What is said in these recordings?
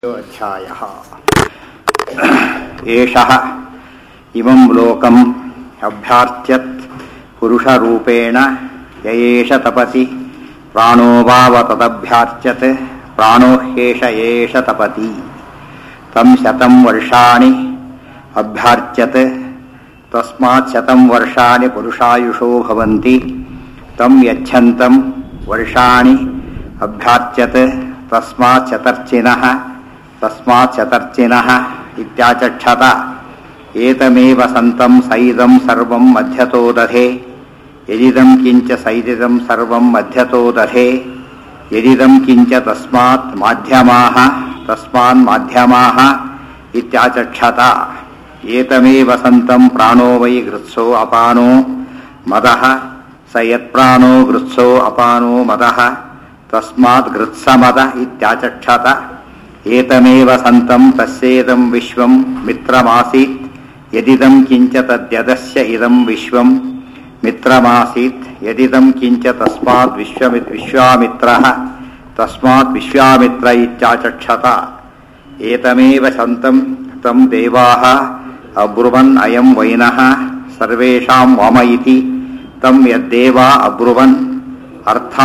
अध्यायः एषः इमं लोकम् अभ्यार्च्यत् पुरुषरूपेण य एष तपति प्राणो वाव तदभ्यार्च्यत् प्राणो ह्येष एष तपति तं शतं वर्षाणि अभ्यार्च्यत् तस्मात् शतं वर्षाणि पुरुषायुषो भवन्ति तं यच्छन्तं वर्षाणि अभ्यार्च्यत् तस्मात् शतर्चिनः तस्मात् शतर्चिनः इत्याचक्षत एतमेव सन्तं सैदं सर्वं मध्यतो दधे यदिदं किञ्च सैदिदं सर्वं मध्यतो दधे यदिदं किञ्च तस्मात् माध्यमाः तस्मान्माध्यमाः इत्याचक्षत एतमेव सन्तं प्राणो वै गृत्सो अपानो मदः स यत्प्राणो गृत्सो अपानो मदः तस्मात् गृत्समद इत्याचक्षत एतमेव सन्तं तस्येदं विश्वं मित्रमासीत् यदिदं किञ्च तद्यदस्य इदं विश्वं मित्रमासीत् यदिदं किञ्च तस्मात् विश्वमित् विश्वामित्रः तस्मात् विश्वामित्र इत्याचक्षत एतमेव सन्तं तं देवाः अब्रुवन् अयं वैनः सर्वेषां वाम इति तं यद्देवा अब्रुवन् अर्था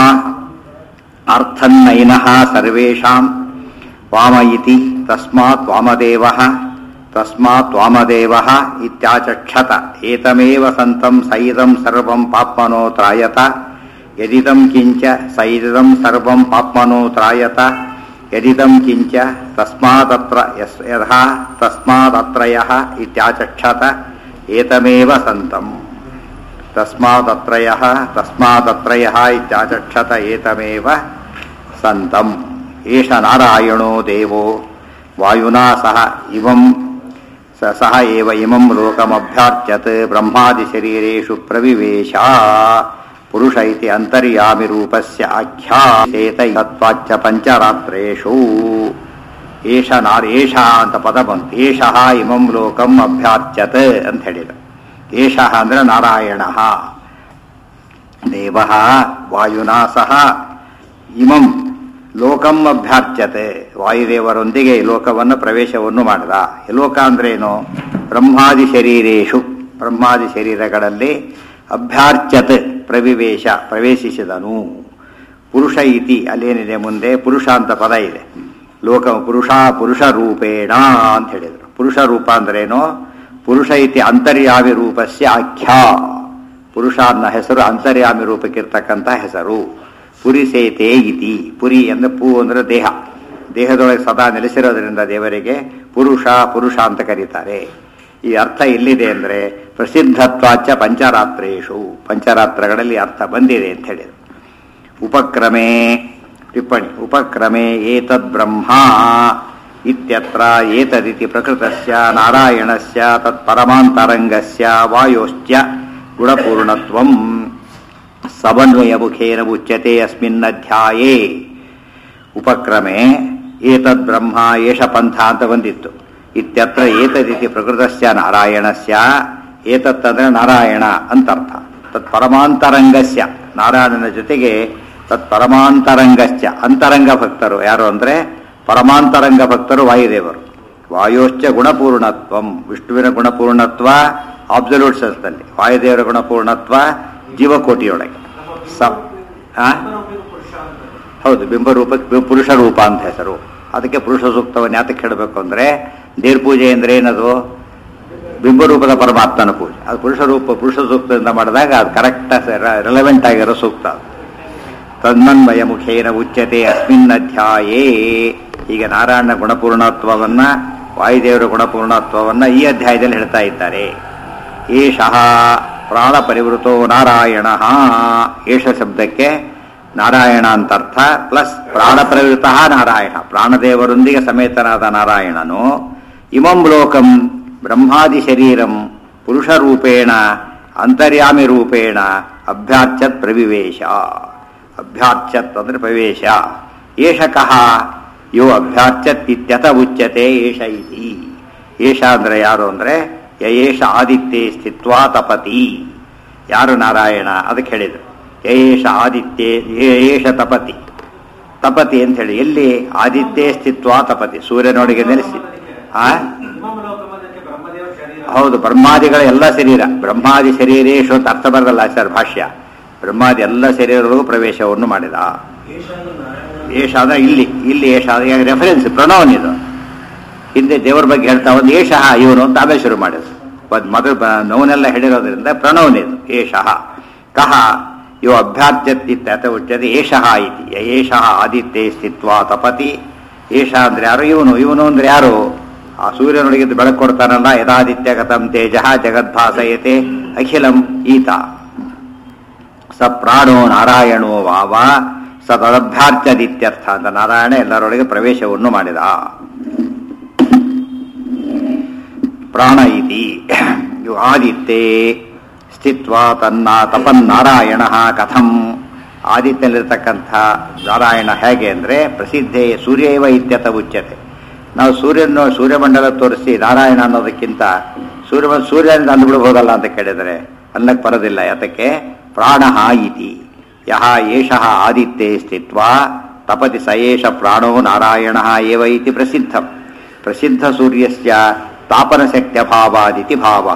अर्थन्नैनः सर्वेषां वाम इति तस्मात् वामदेवः तस्मात् वामदेवः इत्याचक्षत एतमेव सन्तं सैदं सर्वं पाप्मनो त्रायत यदिदं किञ्च सैदं सर्वं पाप्मनो त्रायत यदिदं किञ्च तस्मादत्र यस् यथा तस्मादत्रयः इत्याचक्षत एतमेव सन्तम् तस्मादत्रयः तस्मादत्रयः इत्याचक्षत एतमेव सन्तम् एष नारायणो देवो वायुना सह इमं स सह एव इमं लोकमभ्यार्च्यत् ब्रह्मादिशरीरेषु प्रविवेश पुरुष इति अन्तर्यामिरूपस्य आख्यासेत तत्त्वाच्च ಪಂಚರಾತ್ರೇಷು ಏಷ ನಾರ್ ಏಷ ಅಂತ ಪದ ಬಂತು ಏಷಃ ಇಮಂ ಲೋಕಂ ಅಭ್ಯಾರ್ಚ್ಯತ್ ಅಂತ ಹೇಳಿದ ಏಷಃ ಅಂದ್ರೆ ನಾರಾಯಣ ದೇವ ವಾಯುನಾ ಸಹ ಇಮಂ ಲೋಕಂ ಅಭ್ಯಾರ್ಚ್ಯತೆ ವಾಯುದೇವರೊಂದಿಗೆ ಈ ಲೋಕವನ್ನು ಪ್ರವೇಶವನ್ನು ಮಾಡಿದ ಈ ಲೋಕ ಅಂದ್ರೇನು ಬ್ರಹ್ಮಾದಿ ಶರೀರೇಶು ಬ್ರಹ್ಮಾದಿ ಶರೀರಗಳಲ್ಲಿ ಅಭ್ಯಾರ್ಚ್ಯತ್ ಪ್ರವಿವೇಶ ಪ್ರವೇಶಿಸಿದನು ಪುರುಷ ಇತಿ ಅಲ್ಲೇನಿದೆ ಮುಂದೆ ಪುರುಷ ಅಂತ ಪದ ಇದೆ ಲೋಕ ಪುರುಷ ಪುರುಷ ರೂಪೇಣ ಅಂತ ಹೇಳಿದರು ಪುರುಷ ರೂಪ ಅಂದ್ರೇನು ಪುರುಷ ಇತಿ ಅಂತರ್ಯಾಮಿ ರೂಪಸ್ಯ ಆಖ್ಯ ಪುರುಷ ಅನ್ನೋ ಹೆಸರು ಅಂತರ್ಯಾಮಿ ರೂಪಕ್ಕಿರ್ತಕ್ಕಂಥ ಹೆಸರು ಪುರಿಸೇತೆ ಇತಿ ಪುರಿ ಅಂದ್ರೆ ಪೂ ಅಂದ್ರೆ ದೇಹ ದೇಹದೊಳಗೆ ಸದಾ ನೆಲೆಸಿರೋದ್ರಿಂದ ದೇವರಿಗೆ ಪುರುಷ ಪುರುಷ ಅಂತ ಕರೀತಾರೆ ಈ ಅರ್ಥ ಎಲ್ಲಿದೆ ಅಂದರೆ ಪ್ರಸಿದ್ಧತ್ವಾಚ ಪಂಚರಾತ್ರೇಶು ಪಂಚರಾತ್ರಗಳಲ್ಲಿ ಅರ್ಥ ಬಂದಿದೆ ಅಂತ ಹೇಳಿದರು ಉಪಕ್ರಮೆ ಟಿಪ್ಪಣಿ ಉಪಕ್ರಮೆ ಏತದ್ ಬ್ರಹ್ಮ ಇತ್ಯತ್ರ ಏತದಿತಿ ಪ್ರಕೃತಸ್ಯ ನಾರಾಯಣಸ್ಯ ತತ್ಪರಮಾಂತರಂಗಸ್ಯ ವಾಯೋಶ್ಚ ಗುಣಪೂರ್ಣತ್ವಂ ಸಮನ್ವಯಮುಖೇನ ಉಚ್ಯತೆ ಅಸ್ಮಿನ್ನಧ್ಯಾಯೇ ಉಪಕ್ರಮೆ ಏತದ್ ಬ್ರಹ್ಮ ಏಷ ಪಂಥ ಅಂತ ಬಂದಿತ್ತು ಇತ್ಯತ್ರ ಏತದಿತಿ ಪ್ರಕೃತಸ್ಯ ನಾರಾಯಣಸ್ಯ ಏತತ್ ಅಂದ್ರೆ ನಾರಾಯಣ ಅಂತರ್ಥ ತತ್ ಪರಮಾಂತರಂಗಸ್ಯ ನಾರಾಯಣನ ಜೊತೆಗೆ ತತ್ ಪರಮಾಂತರಂಗಸ್ಯ ಅಂತರಂಗ ಭಕ್ತರು ಯಾರು ಅಂದ್ರೆ ಪರಮಾಂತರಂಗ ಭಕ್ತರು ವಾಯುದೇವರು ವಾಯೋಶ್ಚ ಗುಣಪೂರ್ಣತ್ವಂ ವಿಷ್ಣುವಿನ ಗುಣಪೂರ್ಣತ್ವ ಆಬ್ಸಲ್ಯೂಟ್ ಸೆನ್ಸ್ನಲ್ಲಿ ವಾಯುದೇವರ ಗುಣಪೂರ್ಣತ್ವ ಜೀವಕೋಟಿಯೊಳಗೆ ಸ ಹೌದು ಬಿಂಬರೂಪ ಪುರುಷ ರೂಪ ಅಂತ ಹೆಸರು ಅದಕ್ಕೆ ಪುರುಷ ಸೂಕ್ತವನ್ನು ಯಾತಕ್ಕೆ ಹೇಳಬೇಕು ಅಂದರೆ ದೇವ್ರ ಪೂಜೆ ಅಂದರೆ ಏನದು ಬಿಂಬರೂಪದ ಪರಮಾತ್ಮನ ಪೂಜೆ ಅದು ಪುರುಷ ರೂಪ ಪುರುಷ ಸೂಕ್ತದಿಂದ ಮಾಡಿದಾಗ ಅದು ಕರೆಕ್ಟ್ ರೆಲೆವೆಂಟ್ ಆಗಿರೋ ಸೂಕ್ತ ಅದು ತನ್ಮನ್ವಯ ಮುಖೇನ ಉಚ್ಯತೆ ಅಸ್ಮಿನ್ ಅಧ್ಯಾಯೇ ಈಗ ನಾರಾಯಣ ಗುಣಪೂರ್ಣತ್ವವನ್ನ ವಾಯುದೇವರ ಗುಣಪೂರ್ಣತ್ವವನ್ನ ಈ ಅಧ್ಯಾಯದಲ್ಲಿ ಹೇಳ್ತಾ ಇದ್ದಾರೆ ಏಷಃ ಪ್ರಾಣ ಪರಿವೃತೋ ನಾರಾಯಣ ಏಷ ಶಬ್ದಕ್ಕೆ ನಾರಾಯಣ ಅಂತ ಅರ್ಥ ಪ್ಲಸ್ ಪ್ರಾಣ ಪ್ರವೃತ ನಾರಾಯಣ ಪ್ರಾಣದೇವರೊಂದಿಗೆ ಸಮೇತನಾದ ನಾರಾಯಣನು ಇಮಂ ಲೋಕಂ ಬ್ರಹ್ಮಾದಿ ಶರೀರಂ ಪುರುಷ ರೂಪೇಣ ಅಂತರ್ಯಾಮಿ ರೂಪೇಣ ಅಭ್ಯಾರ್ಚತ್ ಪ್ರವಿವೇಶ ಅಭ್ಯಾರ್ಚತ್ ಅಂದ್ರೆ ಪ್ರವೇಶ ಏಷಕಃ ಯೋ ಅಭ್ಯಾರ್ಚತ್ ಇತ್ಯಥ ಉಚ್ಯತೆ ಏಷ ಇತಿ ಏಷ ಅಂದ್ರೆ ಯಾರು ಅಂದ್ರೆ ಯಯೇಷ ಆದಿತ್ಯೆ ಸ್ಥಿತ್ವಾ ತಪತಿ ಯಾರು ನಾರಾಯಣ ಅದಕ್ಕೆ ಹೇಳಿದರು ಯಯೇಷ ಆದಿತ್ಯೆ ಯಯೇಷ ತಪತಿ ತಪತಿ ಅಂತ ಹೇಳಿ ಎಲ್ಲಿ ಆದಿತ್ಯ ಸ್ಥಿತ್ವ ತಪತಿ ಸೂರ್ಯನೊಳಗೆ ನೆಲೆಸಿ ಆ ಹಿಮಮಲೋಕಮದಕ್ಕೆ ಬ್ರಹ್ಮದೇವ ಶರೀರ ಹೌದು ಬ್ರಹ್ಮಾದಿಗಳ ಎಲ್ಲ ಶರೀರ ಬ್ರಹ್ಮಾದಿ ಶರೀರೇಶು ಅಂತ ಅರ್ಥ ಬರಲ್ಲ ಆಚಾರ್ಯ ಭಾಷ್ಯ ಬ್ರಹ್ಮಾದಿ ಎಲ್ಲ ಶರೀರಗಳಿಗೂ ಪ್ರವೇಶವನ್ನು ಮಾಡಿದ ಈಶಾನ್ಯ ನಾರಾಯಣ ಏಷ ಅಂದ್ರೆ ಇಲ್ಲಿ ಇಲ್ಲಿ ಏಷ ರೆಫರೆನ್ಸ್ ಪ್ರಣವನ್ ಇದು ಹಿಂದೆ ದೇವರ ಬಗ್ಗೆ ಹೇಳ್ತಾ ಒಂದು ಏಷಃ ಇವನು ಅಂತ ಆಮೇಲೆ ಶುರು ಮಾಡಿದ್ರು ಒಂದು ಮೊದಲು ಬ- ನೋವನ್ನೆಲ್ಲ ಹೇಳಿರೋದ್ರಿಂದ ಪ್ರಣವನ್ ಇದು ಏಷಃ ಕಹ ಇವ ಅಭ್ಯಾತ್ಯತ್ಯ ಉಚ್ಯತೆ ಏಷಃ ಇತಿ ಏಷಃ ಆದಿತ್ಯ ಸ್ಥಿತ್ವ ತಪತಿ ಏಷ ಅಂದ್ರೆ ಯಾರು ಇವನು ಇವನು ಅಂದ್ರೆ ಯಾರು ಆ ಸೂರ್ಯನೊಳಗೆ ಬೆಳಕು ಕೊಡ್ತಾನಲ್ಲ ಯದಾದಿತ್ಯ ಗತಂ ತೇಜ ಜಗದ್ಭಾಸಯತೆ ಅಖಿಲಂ ಈತ ಸ ಪ್ರಾಣೋ ನಾರಾಯಣೋ ವಾವ ಸ ತದಭ್ಯಾರ್ಚದಿತ್ಯರ್ಥ ಅಂತ ನಾರಾಯಣ ಎಲ್ಲರೊಳಗೆ ಪ್ರವೇಶವನ್ನು ಮಾಡಿದ ಪ್ರಾಣ ಇತಿ ಇವು ಆದಿತ್ಯೆ ಸ್ಥಿತ್ವ ತನ್ನ ತಪನ್ನಾರಾಯಣ ಕಥಂ ಆದಿತ್ಯನಲ್ಲಿರ್ತಕ್ಕಂಥ ನಾರಾಯಣ ಹೇಗೆ ಅಂದರೆ ಪ್ರಸಿದ್ಧೇ ಸೂರ್ಯೈವ ಇತ್ಯತ ಉಚ್ಯತೆ ನಾವು ಸೂರ್ಯನ ಸೂರ್ಯಮಂಡಲ ತೋರಿಸಿ ನಾರಾಯಣ ಅನ್ನೋದಕ್ಕಿಂತ ಸೂರ್ಯ ಸೂರ್ಯನಿಂದ ಅಂದ್ಬಿಡ್ಬೋದಲ್ಲ ಅಂತ ಕೇಳಿದರೆ ಅನ್ನಕ್ಕೆ ಬರೋದಿಲ್ಲ ಯಾತಕ್ಕೆ ಪ್ರಾಣ ಇತಿ ಯಹ ಏಷಃ ಆದಿತ್ಯೆ ಸ್ಥಿತ್ವ ತಪತಿ ಸ ಏಷ ಪ್ರಾಣೋ ನಾರಾಯಣ ಏವ ಇತಿ ಪ್ರಸಿದ್ಧಂ ಪ್ರಸಿದ್ಧ ಸೂರ್ಯಸ್ಯ ತಾಪನ ಶಕ್ತ್ಯಭಾವಾದಿತಿ ಭಾವ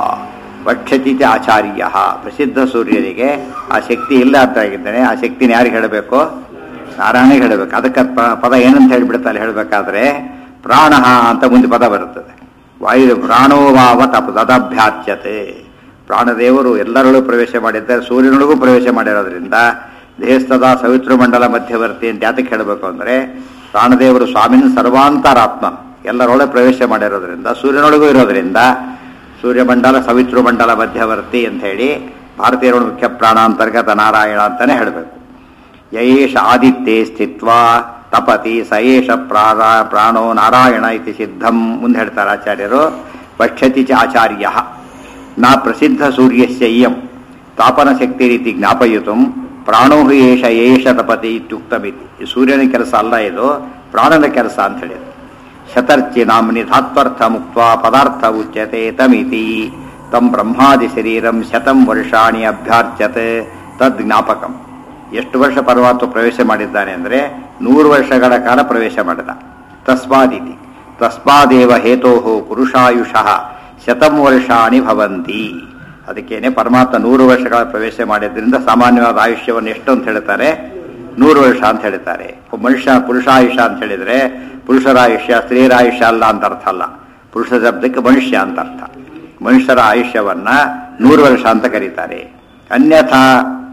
ವಕ್ಷತಿ ಚ ಆಚಾರ್ಯ ಪ್ರಸಿದ್ಧ ಸೂರ್ಯನಿಗೆ ಆ ಶಕ್ತಿ ಇಲ್ಲ ಅಂತ ಆಗಿದ್ದಾನೆ ಆ ಶಕ್ತಿನ ಯಾರಿಗೆ ಹೇಳಬೇಕು ನಾರಾಯಣಿಗೆ ಹೇಳಬೇಕು ಅದಕ್ಕೆ ಪ- ಪದ ಏನಂತ ಹೇಳ್ಬಿಡ್ತಾರೆ ಹೇಳಬೇಕಾದ್ರೆ ಪ್ರಾಣ ಅಂತ ಮುಂದೆ ಪದ ಬರುತ್ತದೆ ವಾಯು ಪ್ರಾಣೋಭಾವ ತಪ ತದಭ್ಯಾಚ್ಯತೆ ಪ್ರಾಣದೇವರು ಎಲ್ಲರಲ್ಲೂ ಪ್ರವೇಶ ಮಾಡಿದ್ದಾರೆ ಸೂರ್ಯನೊಳಗೂ ಪ್ರವೇಶ ಮಾಡಿರೋದ್ರಿಂದ ದೇಹಸ್ಥದ ಸವಿತೃ ಮಂಡಲ ಮಧ್ಯವರ್ತಿ ಅಂತ ಯಾತಕ್ಕೆ ಹೇಳಬೇಕು ಅಂದರೆ ಪ್ರಾಣದೇವರು ಸ್ವಾಮಿನ ಸರ್ವಾಂತರಾತ್ಮ ಎಲ್ಲರೊಳಗೆ ಪ್ರವೇಶ ಮಾಡಿರೋದ್ರಿಂದ ಸೂರ್ಯನೊಳಗೂ ಇರೋದ್ರಿಂದ ಸೂರ್ಯಮಂಡಲ ಸವಿತೃ ಮಂಡಲ ಮಧ್ಯವರ್ತಿ ಅಂತ ಹೇಳಿ ಭಾರತೀಯರ ಮುಖ್ಯ ಪ್ರಾಣಾಂತರ್ಗತ ನಾರಾಯಣ ಅಂತಾನೆ ಹೇಳಬೇಕು ಯಯೇಷ ಆದಿತ್ಯೆ ಸ್ಥಿತ್ವ ತಪತಿ ಸ ಏಷ ಪ್ರಾಣ ಪ್ರಾಣೋ ನಾರಾಯಣ ಇತಿ ಸಿದ್ಧಂ ಮುಂದೆ ಹೇಳ್ತಾರೆ ಆಚಾರ್ಯರು ಪಕ್ಷತಿ ಚ ಆಚಾರ್ಯ ನಾ ಪ್ರಸಿದ್ಧ ಸೂರ್ಯಸ್ಯ ಇಯಂ ತಾಪನ ಶಕ್ತಿ ರೀತಿ ಜ್ಞಾಪಯಿತು ಪ್ರಾಣೋ ಹಿ ಏಷ ಏಷ ತಪತಿ ಇತ್ಯುಕ್ತಮಿತಿ ಈ ಸೂರ್ಯನ ಕೆಲಸ ಅಲ್ಲ ಇದು ಪ್ರಾಣನ ಕೆಲಸ ಅಂತ ಹೇಳಿದ್ರು ಶತರ್ಚಿ ನಾಮ್ನಿ ಧಾತ್ವರ್ಥ ಮುಕ್ತ ಪದಾರ್ಥ ಉಚ್ಯತೆ ತಮಿತಿ ತಂ ಬ್ರಹ್ಮಾದಿ ಶರೀರಂ ಶತಂ ವರ್ಷಾಣಿ ಅಭ್ಯಾರ್ಚ್ಯತೆ ತದ್ ಜ್ಞಾಪಕಂ ಎಷ್ಟು ವರ್ಷ ಪರಮಾತ್ಮ ಪ್ರವೇಶ ಮಾಡಿದ್ದಾನೆ ಅಂದರೆ ನೂರು ವರ್ಷಗಳ ಕಾಲ ಪ್ರವೇಶ ಮಾಡಿದ ತಸ್ಮಾದಿತಿ ತಸ್ಮಾದೇವ ಹೇತೋ ಪುರುಷಾಯುಷಃ ಶತಂ ವರ್ಷಾಣಿ ಭವಂತಿ ಅದಕ್ಕೇನೆ ಪರಮಾತ್ಮ ನೂರು ವರ್ಷಗಳ ಪ್ರವೇಶ ಮಾಡಿದ್ರಿಂದ ಸಾಮಾನ್ಯವಾದ ಆಯುಷ್ಯವನ್ನು ಎಷ್ಟು ಅಂತ ಹೇಳ್ತಾರೆ ನೂರು ವರ್ಷ ಅಂತ ಹೇಳ್ತಾರೆ ಒಬ್ಬ ಮನುಷ್ಯ ಪುರುಷಾಯುಷ ಅಂತ ಹೇಳಿದ್ರೆ ಪುರುಷರ ಆಯುಷ್ಯ ಸ್ತ್ರೀಯರ ಆಯುಷ್ಯ ಅಲ್ಲ ಅಂತ ಅರ್ಥ ಅಲ್ಲ ಪುರುಷ ಶಬ್ದಕ್ಕೆ ಮನುಷ್ಯ ಅಂತ ಅರ್ಥ ಮನುಷ್ಯರ ಆಯುಷ್ಯವನ್ನ ನೂರು ವರ್ಷ ಅಂತ ಕರೀತಾರೆ ಅನ್ಯಥಾ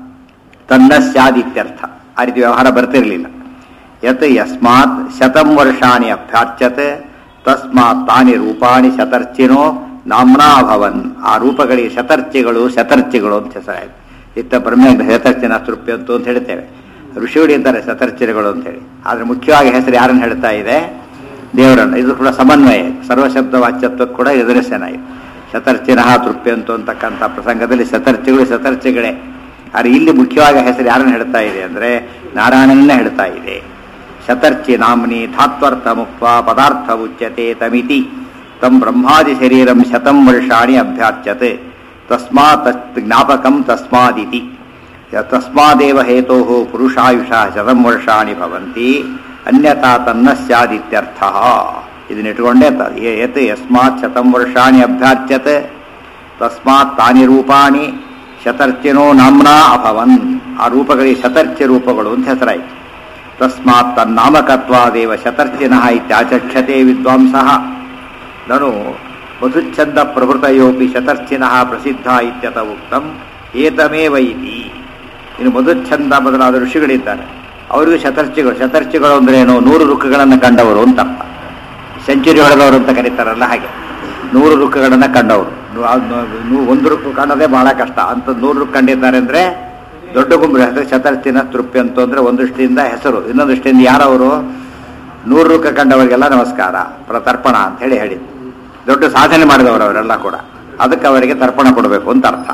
ತನ್ನ ಸ್ಯಾದಿತ್ಯರ್ಥ ಆ ರೀತಿ ವ್ಯವಹಾರ ಬರ್ತಿರ್ಲಿಲ್ಲ ಯತ್ ಯಸ್ಮಾತ್ ಶತಂ ವರ್ಷಾಣಿ ಅಭ್ಯಾರ್ಚತೆ ತಸ್ಮಾತ್ ತಾನಿ ರೂಪಾಣಿ ಶತರ್ಚಿನೋ ನಾಮ್ನಾ ಭವನ್ ಆ ರೂಪಗಳಿಗೆ ಶತರ್ಚಿಗಳು ಶತರ್ಚಿಗಳು ಅಂತ ಹೆಸರಾಯಿತು ಇತ್ತ ಬ್ರಹ್ಮ ಶತರ್ಚಿನ ತೃಪ್ಯಂತು ಅಂತ ಹೇಳ್ತೇವೆ ಋಷಿಗಳು ಇದ್ದಾರೆ ಶತರ್ಚಿಗಳು ಅಂತ ಹೇಳಿ ಆದ್ರೆ ಮುಖ್ಯವಾಗಿ ಹೆಸರು ಯಾರನ್ನು ಹೇಳ್ತಾ ಇದೆ ದೇವರನ್ನು ಇದು ಕೂಡ ಸಮನ್ವಯ ಸರ್ವಶಬ್ದ ವಾಚ್ಯತ್ವಕ್ಕೆ ಕೂಡ ಎದುರಿಸೇನಾಗಿದೆ ಶತರ್ಚಿನ ತೃಪ್ಯಂತು ಅಂತಕ್ಕಂಥ ಪ್ರಸಂಗದಲ್ಲಿ ಶತರ್ಚಿಗಳು ಶತರ್ಚಿಗಳೇ ಆದರೆ ಇಲ್ಲಿ ಮುಖ್ಯವಾಗಿ ಹೆಸರು ಯಾರನ್ನು ಹೇಳ್ತಾ ಇದೆ ಅಂದರೆ ನಾರಾಯಣನನ್ನೇ ಹೇಳ್ತಾ ಇದೆ ಶತರ್ಚಿ ನಾಮ್ನಿ ಧಾತ್ವರ್ಥ ಮುಕ್ತ ಪದಾರ್ಥ ಉಚ್ಯತೆ ತಮಿತಿ ತಂ ಬ್ರಹ್ಮಾದಿ ಶರೀರಂ ಶತಂ ವರ್ಷಾಣಿ ಅಭ್ಯಾಚ್ಯತೆ ತಸ್ಮಾತ್ ತತ್ ಜ್ಞಾಪಕಂ ತಸ್ಮಾದಿತಿ ಯ- ತಸ್ಮಾದೇವ ಹೇತೋ ಪುರುಷಾಯುಷ ಶತಂ ವರ್ಷಾಣಿ ಭವಂತಿ ಅನ್ಯಥಾ ತನ್ನ ಸ್ಯಾದಿತ್ಯರ್ಥ ಇದನ್ನಿಟ್ಕೊಂಡೇ ತ- ಯ- ಯತ್ ಯಸ್ಮಾತ್ ಶತಂ ವರ್ಷಾಣಿ ಅಭ್ಯಾಚ್ಯತೆ ತಸ್ಮಾತ್ ತಾನಿ ರೂಪಾಣಿ ಶತರ್ಚಿನೋ ನಾಮ್ನಾ ಅಭವನ್ ಆ ರೂಪಗಳಿಗೆ ಶತರ್ಚಿ ರೂಪಗಳು ಅಂತ ಹೆಸರಾಯಿತು ತಸ್ಮಾತ್ ತನ್ನಾಮಕತ್ವಾದೇವ ಶತರ್ಚಿನಃ ಇತ್ಯಾಚಕ್ಷತೆ ವಿದ್ವಾಂಸಃ ನನು ಮಧುಚ್ಛಂದ ಪ್ರಭೃತಯೋಪಿ ಶತರ್ಚಿನಃ ಪ್ರಸಿದ್ಧ ಇತ್ಯತ ಉಕ್ತಂ ಏತಮೇವ ಇತಿ ಇನ್ನು ಮಧುಚ್ಛಂದ ಮೊದಲಾದ ಋಷಿಗಳಿದ್ದಾರೆ ಅವರಿಗೂ ಶತರ್ಚಿಗಳು ಶತರ್ಚಿಗಳು ಅಂದ್ರೆ ಏನು ನೂರು ರುಕ್ಕಗಳನ್ನು ಕಂಡವರು ಅಂತ ಅರ್ಥ ಸೆಂಚುರಿ ಹೊಡೆದವರು ಅಂತ ಕರೀತಾರಲ್ಲ ಹಾಗೆ ನೂರು ರುಕ್ಕಗಳನ್ನು ಕಂಡವರು ನು- ಆ ನು- ನು- ಒಂದು ರುಕ್ಕು ಕಾಣೋದೇ ಬಹಳ ಕಷ್ಟ ಅಂತ ನೂರು ರುಕ್ ಕಂಡಿದ್ದಾರೆ ಅಂದ್ರೆ ದೊಡ್ಡ ಗುಂಪು ಹೆಸರು ಶತರ್ಚಿನ ತೃಪ್ತಿ ಅಂತ ಅಂದ್ರೆ ಒಂದು ದೃಷ್ಟಿಯಿಂದ ಹೆಸರು ಇನ್ನೊಂದು ದೃಷ್ಟಿಯಿಂದ ಯಾರವರು ನೂರು ರುಕ್ಕ ಕಂಡವರಿಗೆಲ್ಲ ನಮಸ್ಕಾರ ಪ್ರ ತರ್ಪಣ ಅಂತ ಹೇಳಿ ಹೇಳಿದ್ದು ದೊಡ್ಡ ಸಾಧನೆ ಮಾಡಿದವರು ಅವರೆಲ್ಲ ಕೂಡ ಅದಕ್ಕೆ ಅವರಿಗೆ ತರ್ಪಣ ಕೊಡಬೇಕು ಅಂತ ಅರ್ಥ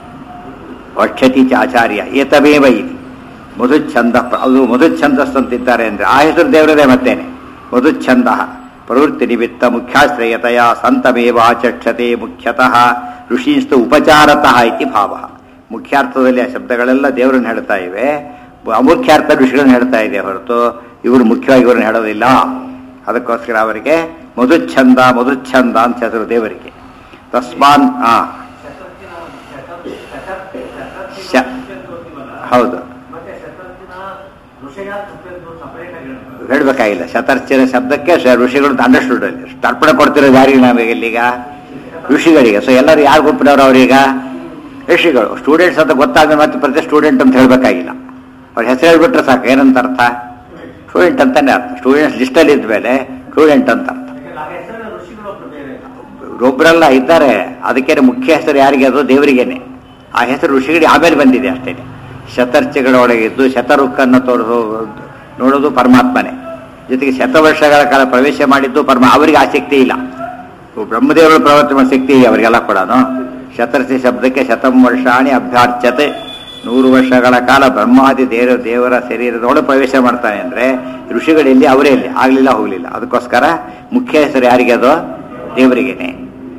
ವಕ್ಷತಿ ಚ ಆಚಾರ್ಯ ಏತಮೇವ ಇತಿ ಮಧುಚ್ಛಂದ ಅದು ಮಧುಚ್ಛಂದಸ್ ಅಂತಿದ್ದಾರೆ ಅಂದ್ರೆ ಆ ಹೆಸರು ದೇವರದೇ ಮತ್ತೇನೆ ಮಧುಚ್ಛಂದ ಪ್ರವೃತ್ತಿ ನಿಮಿತ್ತ ಮುಖ್ಯಾಶ್ರಯತೆಯ ಸಂತಮೇವ ಆಚಕ್ಷತೆ ಮುಖ್ಯತಃ ಋಷೀಸ್ತು ಉಪಚಾರತಃ ಇತಿ ಭಾವ ಮುಖ್ಯಾರ್ಥದಲ್ಲಿ ಆ ಶಬ್ದಗಳೆಲ್ಲ ದೇವರನ್ನು ಹೇಳ್ತಾ ಇವೆ ಅಮುಖ್ಯಾರ್ಥ ಋಷಿಗಳನ್ನ ಹೇಳ್ತಾ ಇದೆ ಹೊರತು ಇವರು ಮುಖ್ಯವಾಗಿ ಇವ್ರನ್ನ ಹೇಳೋದಿಲ್ಲ ಅದಕ್ಕೋಸ್ಕರ ಅವರಿಗೆ ಮಧುಚ್ಛಂದ ಮಧುಚ್ಛಂದ ಅಂತ ಹೆಸರು ದೇವರಿಗೆ ತಸ್ಮಾನ್ ಆ ಶತತ್ತಿನ ಶತ- ಶತ- ಶತತ್ತಿನ ಶ- ತುಪ್ಪೆಂದು ಅಂತೀವಲ್ಲ, ಹೌದು ಮತ್ತೆ ಶತತ್ತಿನ ಋಷಯ ತುಪ್ಪೆಂದು separate ಆಗಿ ಹೇಳ್ತಾರೆ. ಹೇಳಬೇಕಾಗಿಲ್ಲ ಶತರ್ಚನ ಶಬ್ದಕ್ಕೆ ಶ- ಋಷಿಗಳು ಅಂಡರ್ಸ್ಟುಡ್ ಅಲ್ಲಿ ತರ್ಪಣೆ ಕೊಡ್ತಿರೋದು ಯಾರಿಗೆ ನಮಗೆ ಇಲ್ಲೀಗ ಋಷಿಗಳಿಗೆ ಸೊ ಎಲ್ಲರೂ ಯಾರು ಗುಂಪಿನವರು ಅವರೀಗ ಋಷಿಗಳು ಸ್ಟೂಡೆಂಟ್ಸ್ ಅಂತ ಗೊತ್ತಾಗ ಮತ್ತೆ ಪ್ರತಿ ಸ್ಟೂಡೆಂಟ್ ಅಂತ ಹೇಳಬೇಕಾಗಿಲ್ಲ ಅವ್ರ ಹೆಸರು ಹೇಳ್ಬಿಟ್ರೆ ಸಾಕು ಏನಂತ ಅರ್ಥ ಸ್ಟೂಡೆಂಟ್ ಅಂತಾನೆ ಅರ್ಥ ಸ್ಟೂಡೆಂಟ್ಸ್ ಲಿಸ್ಟಲ್ಲಿ ಇದ್ಮೇಲೆ ಸ್ಟೂಡೆಂಟ್ ಅಂತ ಅರ್ಥ ಯಾಕಂದ್ರೆ ಆ ಹೆಸರಿನ ಋಷಿಗಳು ಒಬ್ರು ಬೇರೆ ಒಬ್ಬರೆಲ್ಲ ಇದ್ದಾರೆ ಅದಕ್ಕೆ ಮುಖ್ಯ ಹೆಸರು ಯಾರಿಗೆ ಅದು ದೇವರಿಗೇನೆ ಆ ಹೆಸರು ಋಷಿಗಳಿಗೆ ಆಮೇಲೆ ಬಂದಿದೆ ಅಷ್ಟೇ ಶತರ್ಚಗಳ ಒಳಗಿದ್ದು ಶತರುಕ್ಕನ್ನು ತೋರಿಸೋ ನೋಡೋದು ಪರಮಾತ್ಮನೇ ಜೊತೆಗೆ ಶತವರ್ಷಗಳ ಕಾಲ ಪ್ರವೇಶ ಮಾಡಿದ್ದು ಪರಮ ಅವರಿಗೆ ಆ ಶಕ್ತಿ ಇಲ್ಲ ಬ್ರಹ್ಮದೇವರ ಪ್ರವರ್ತನೆ ಮಾಡೋ ಶಕ್ತಿ ಇದೆ ಅವರಿಗೆಲ್ಲ ಕೂಡ ಶತರ್ಷಿ ಶಬ್ದಕ್ಕೆ ಶತಂ ವರ್ಷಾಣಿ ಅಭ್ಯಾರ್ಚತೆ ನೂರು ವರ್ಷಗಳ ಕಾಲ ಬ್ರಹ್ಮಾದಿ ದೇವ ದೇವರ ಶರೀರದೊಳಗೆ ಪ್ರವೇಶ ಮಾಡ್ತಾನೆ ಅಂದ್ರೆ ಋಷಿಗಳಲ್ಲಿ ಅವರೇ ಇಲ್ಲಿ ಆಗ್ಲಿಲ್ಲ ಹೋಗ್ಲಿಲ್ಲ ಅದಕ್ಕೋಸ್ಕರ ಮುಖ್ಯ ಹೆಸರು ಯಾರಿಗೆ ಅದು ದೇವರಿಗೇನೆ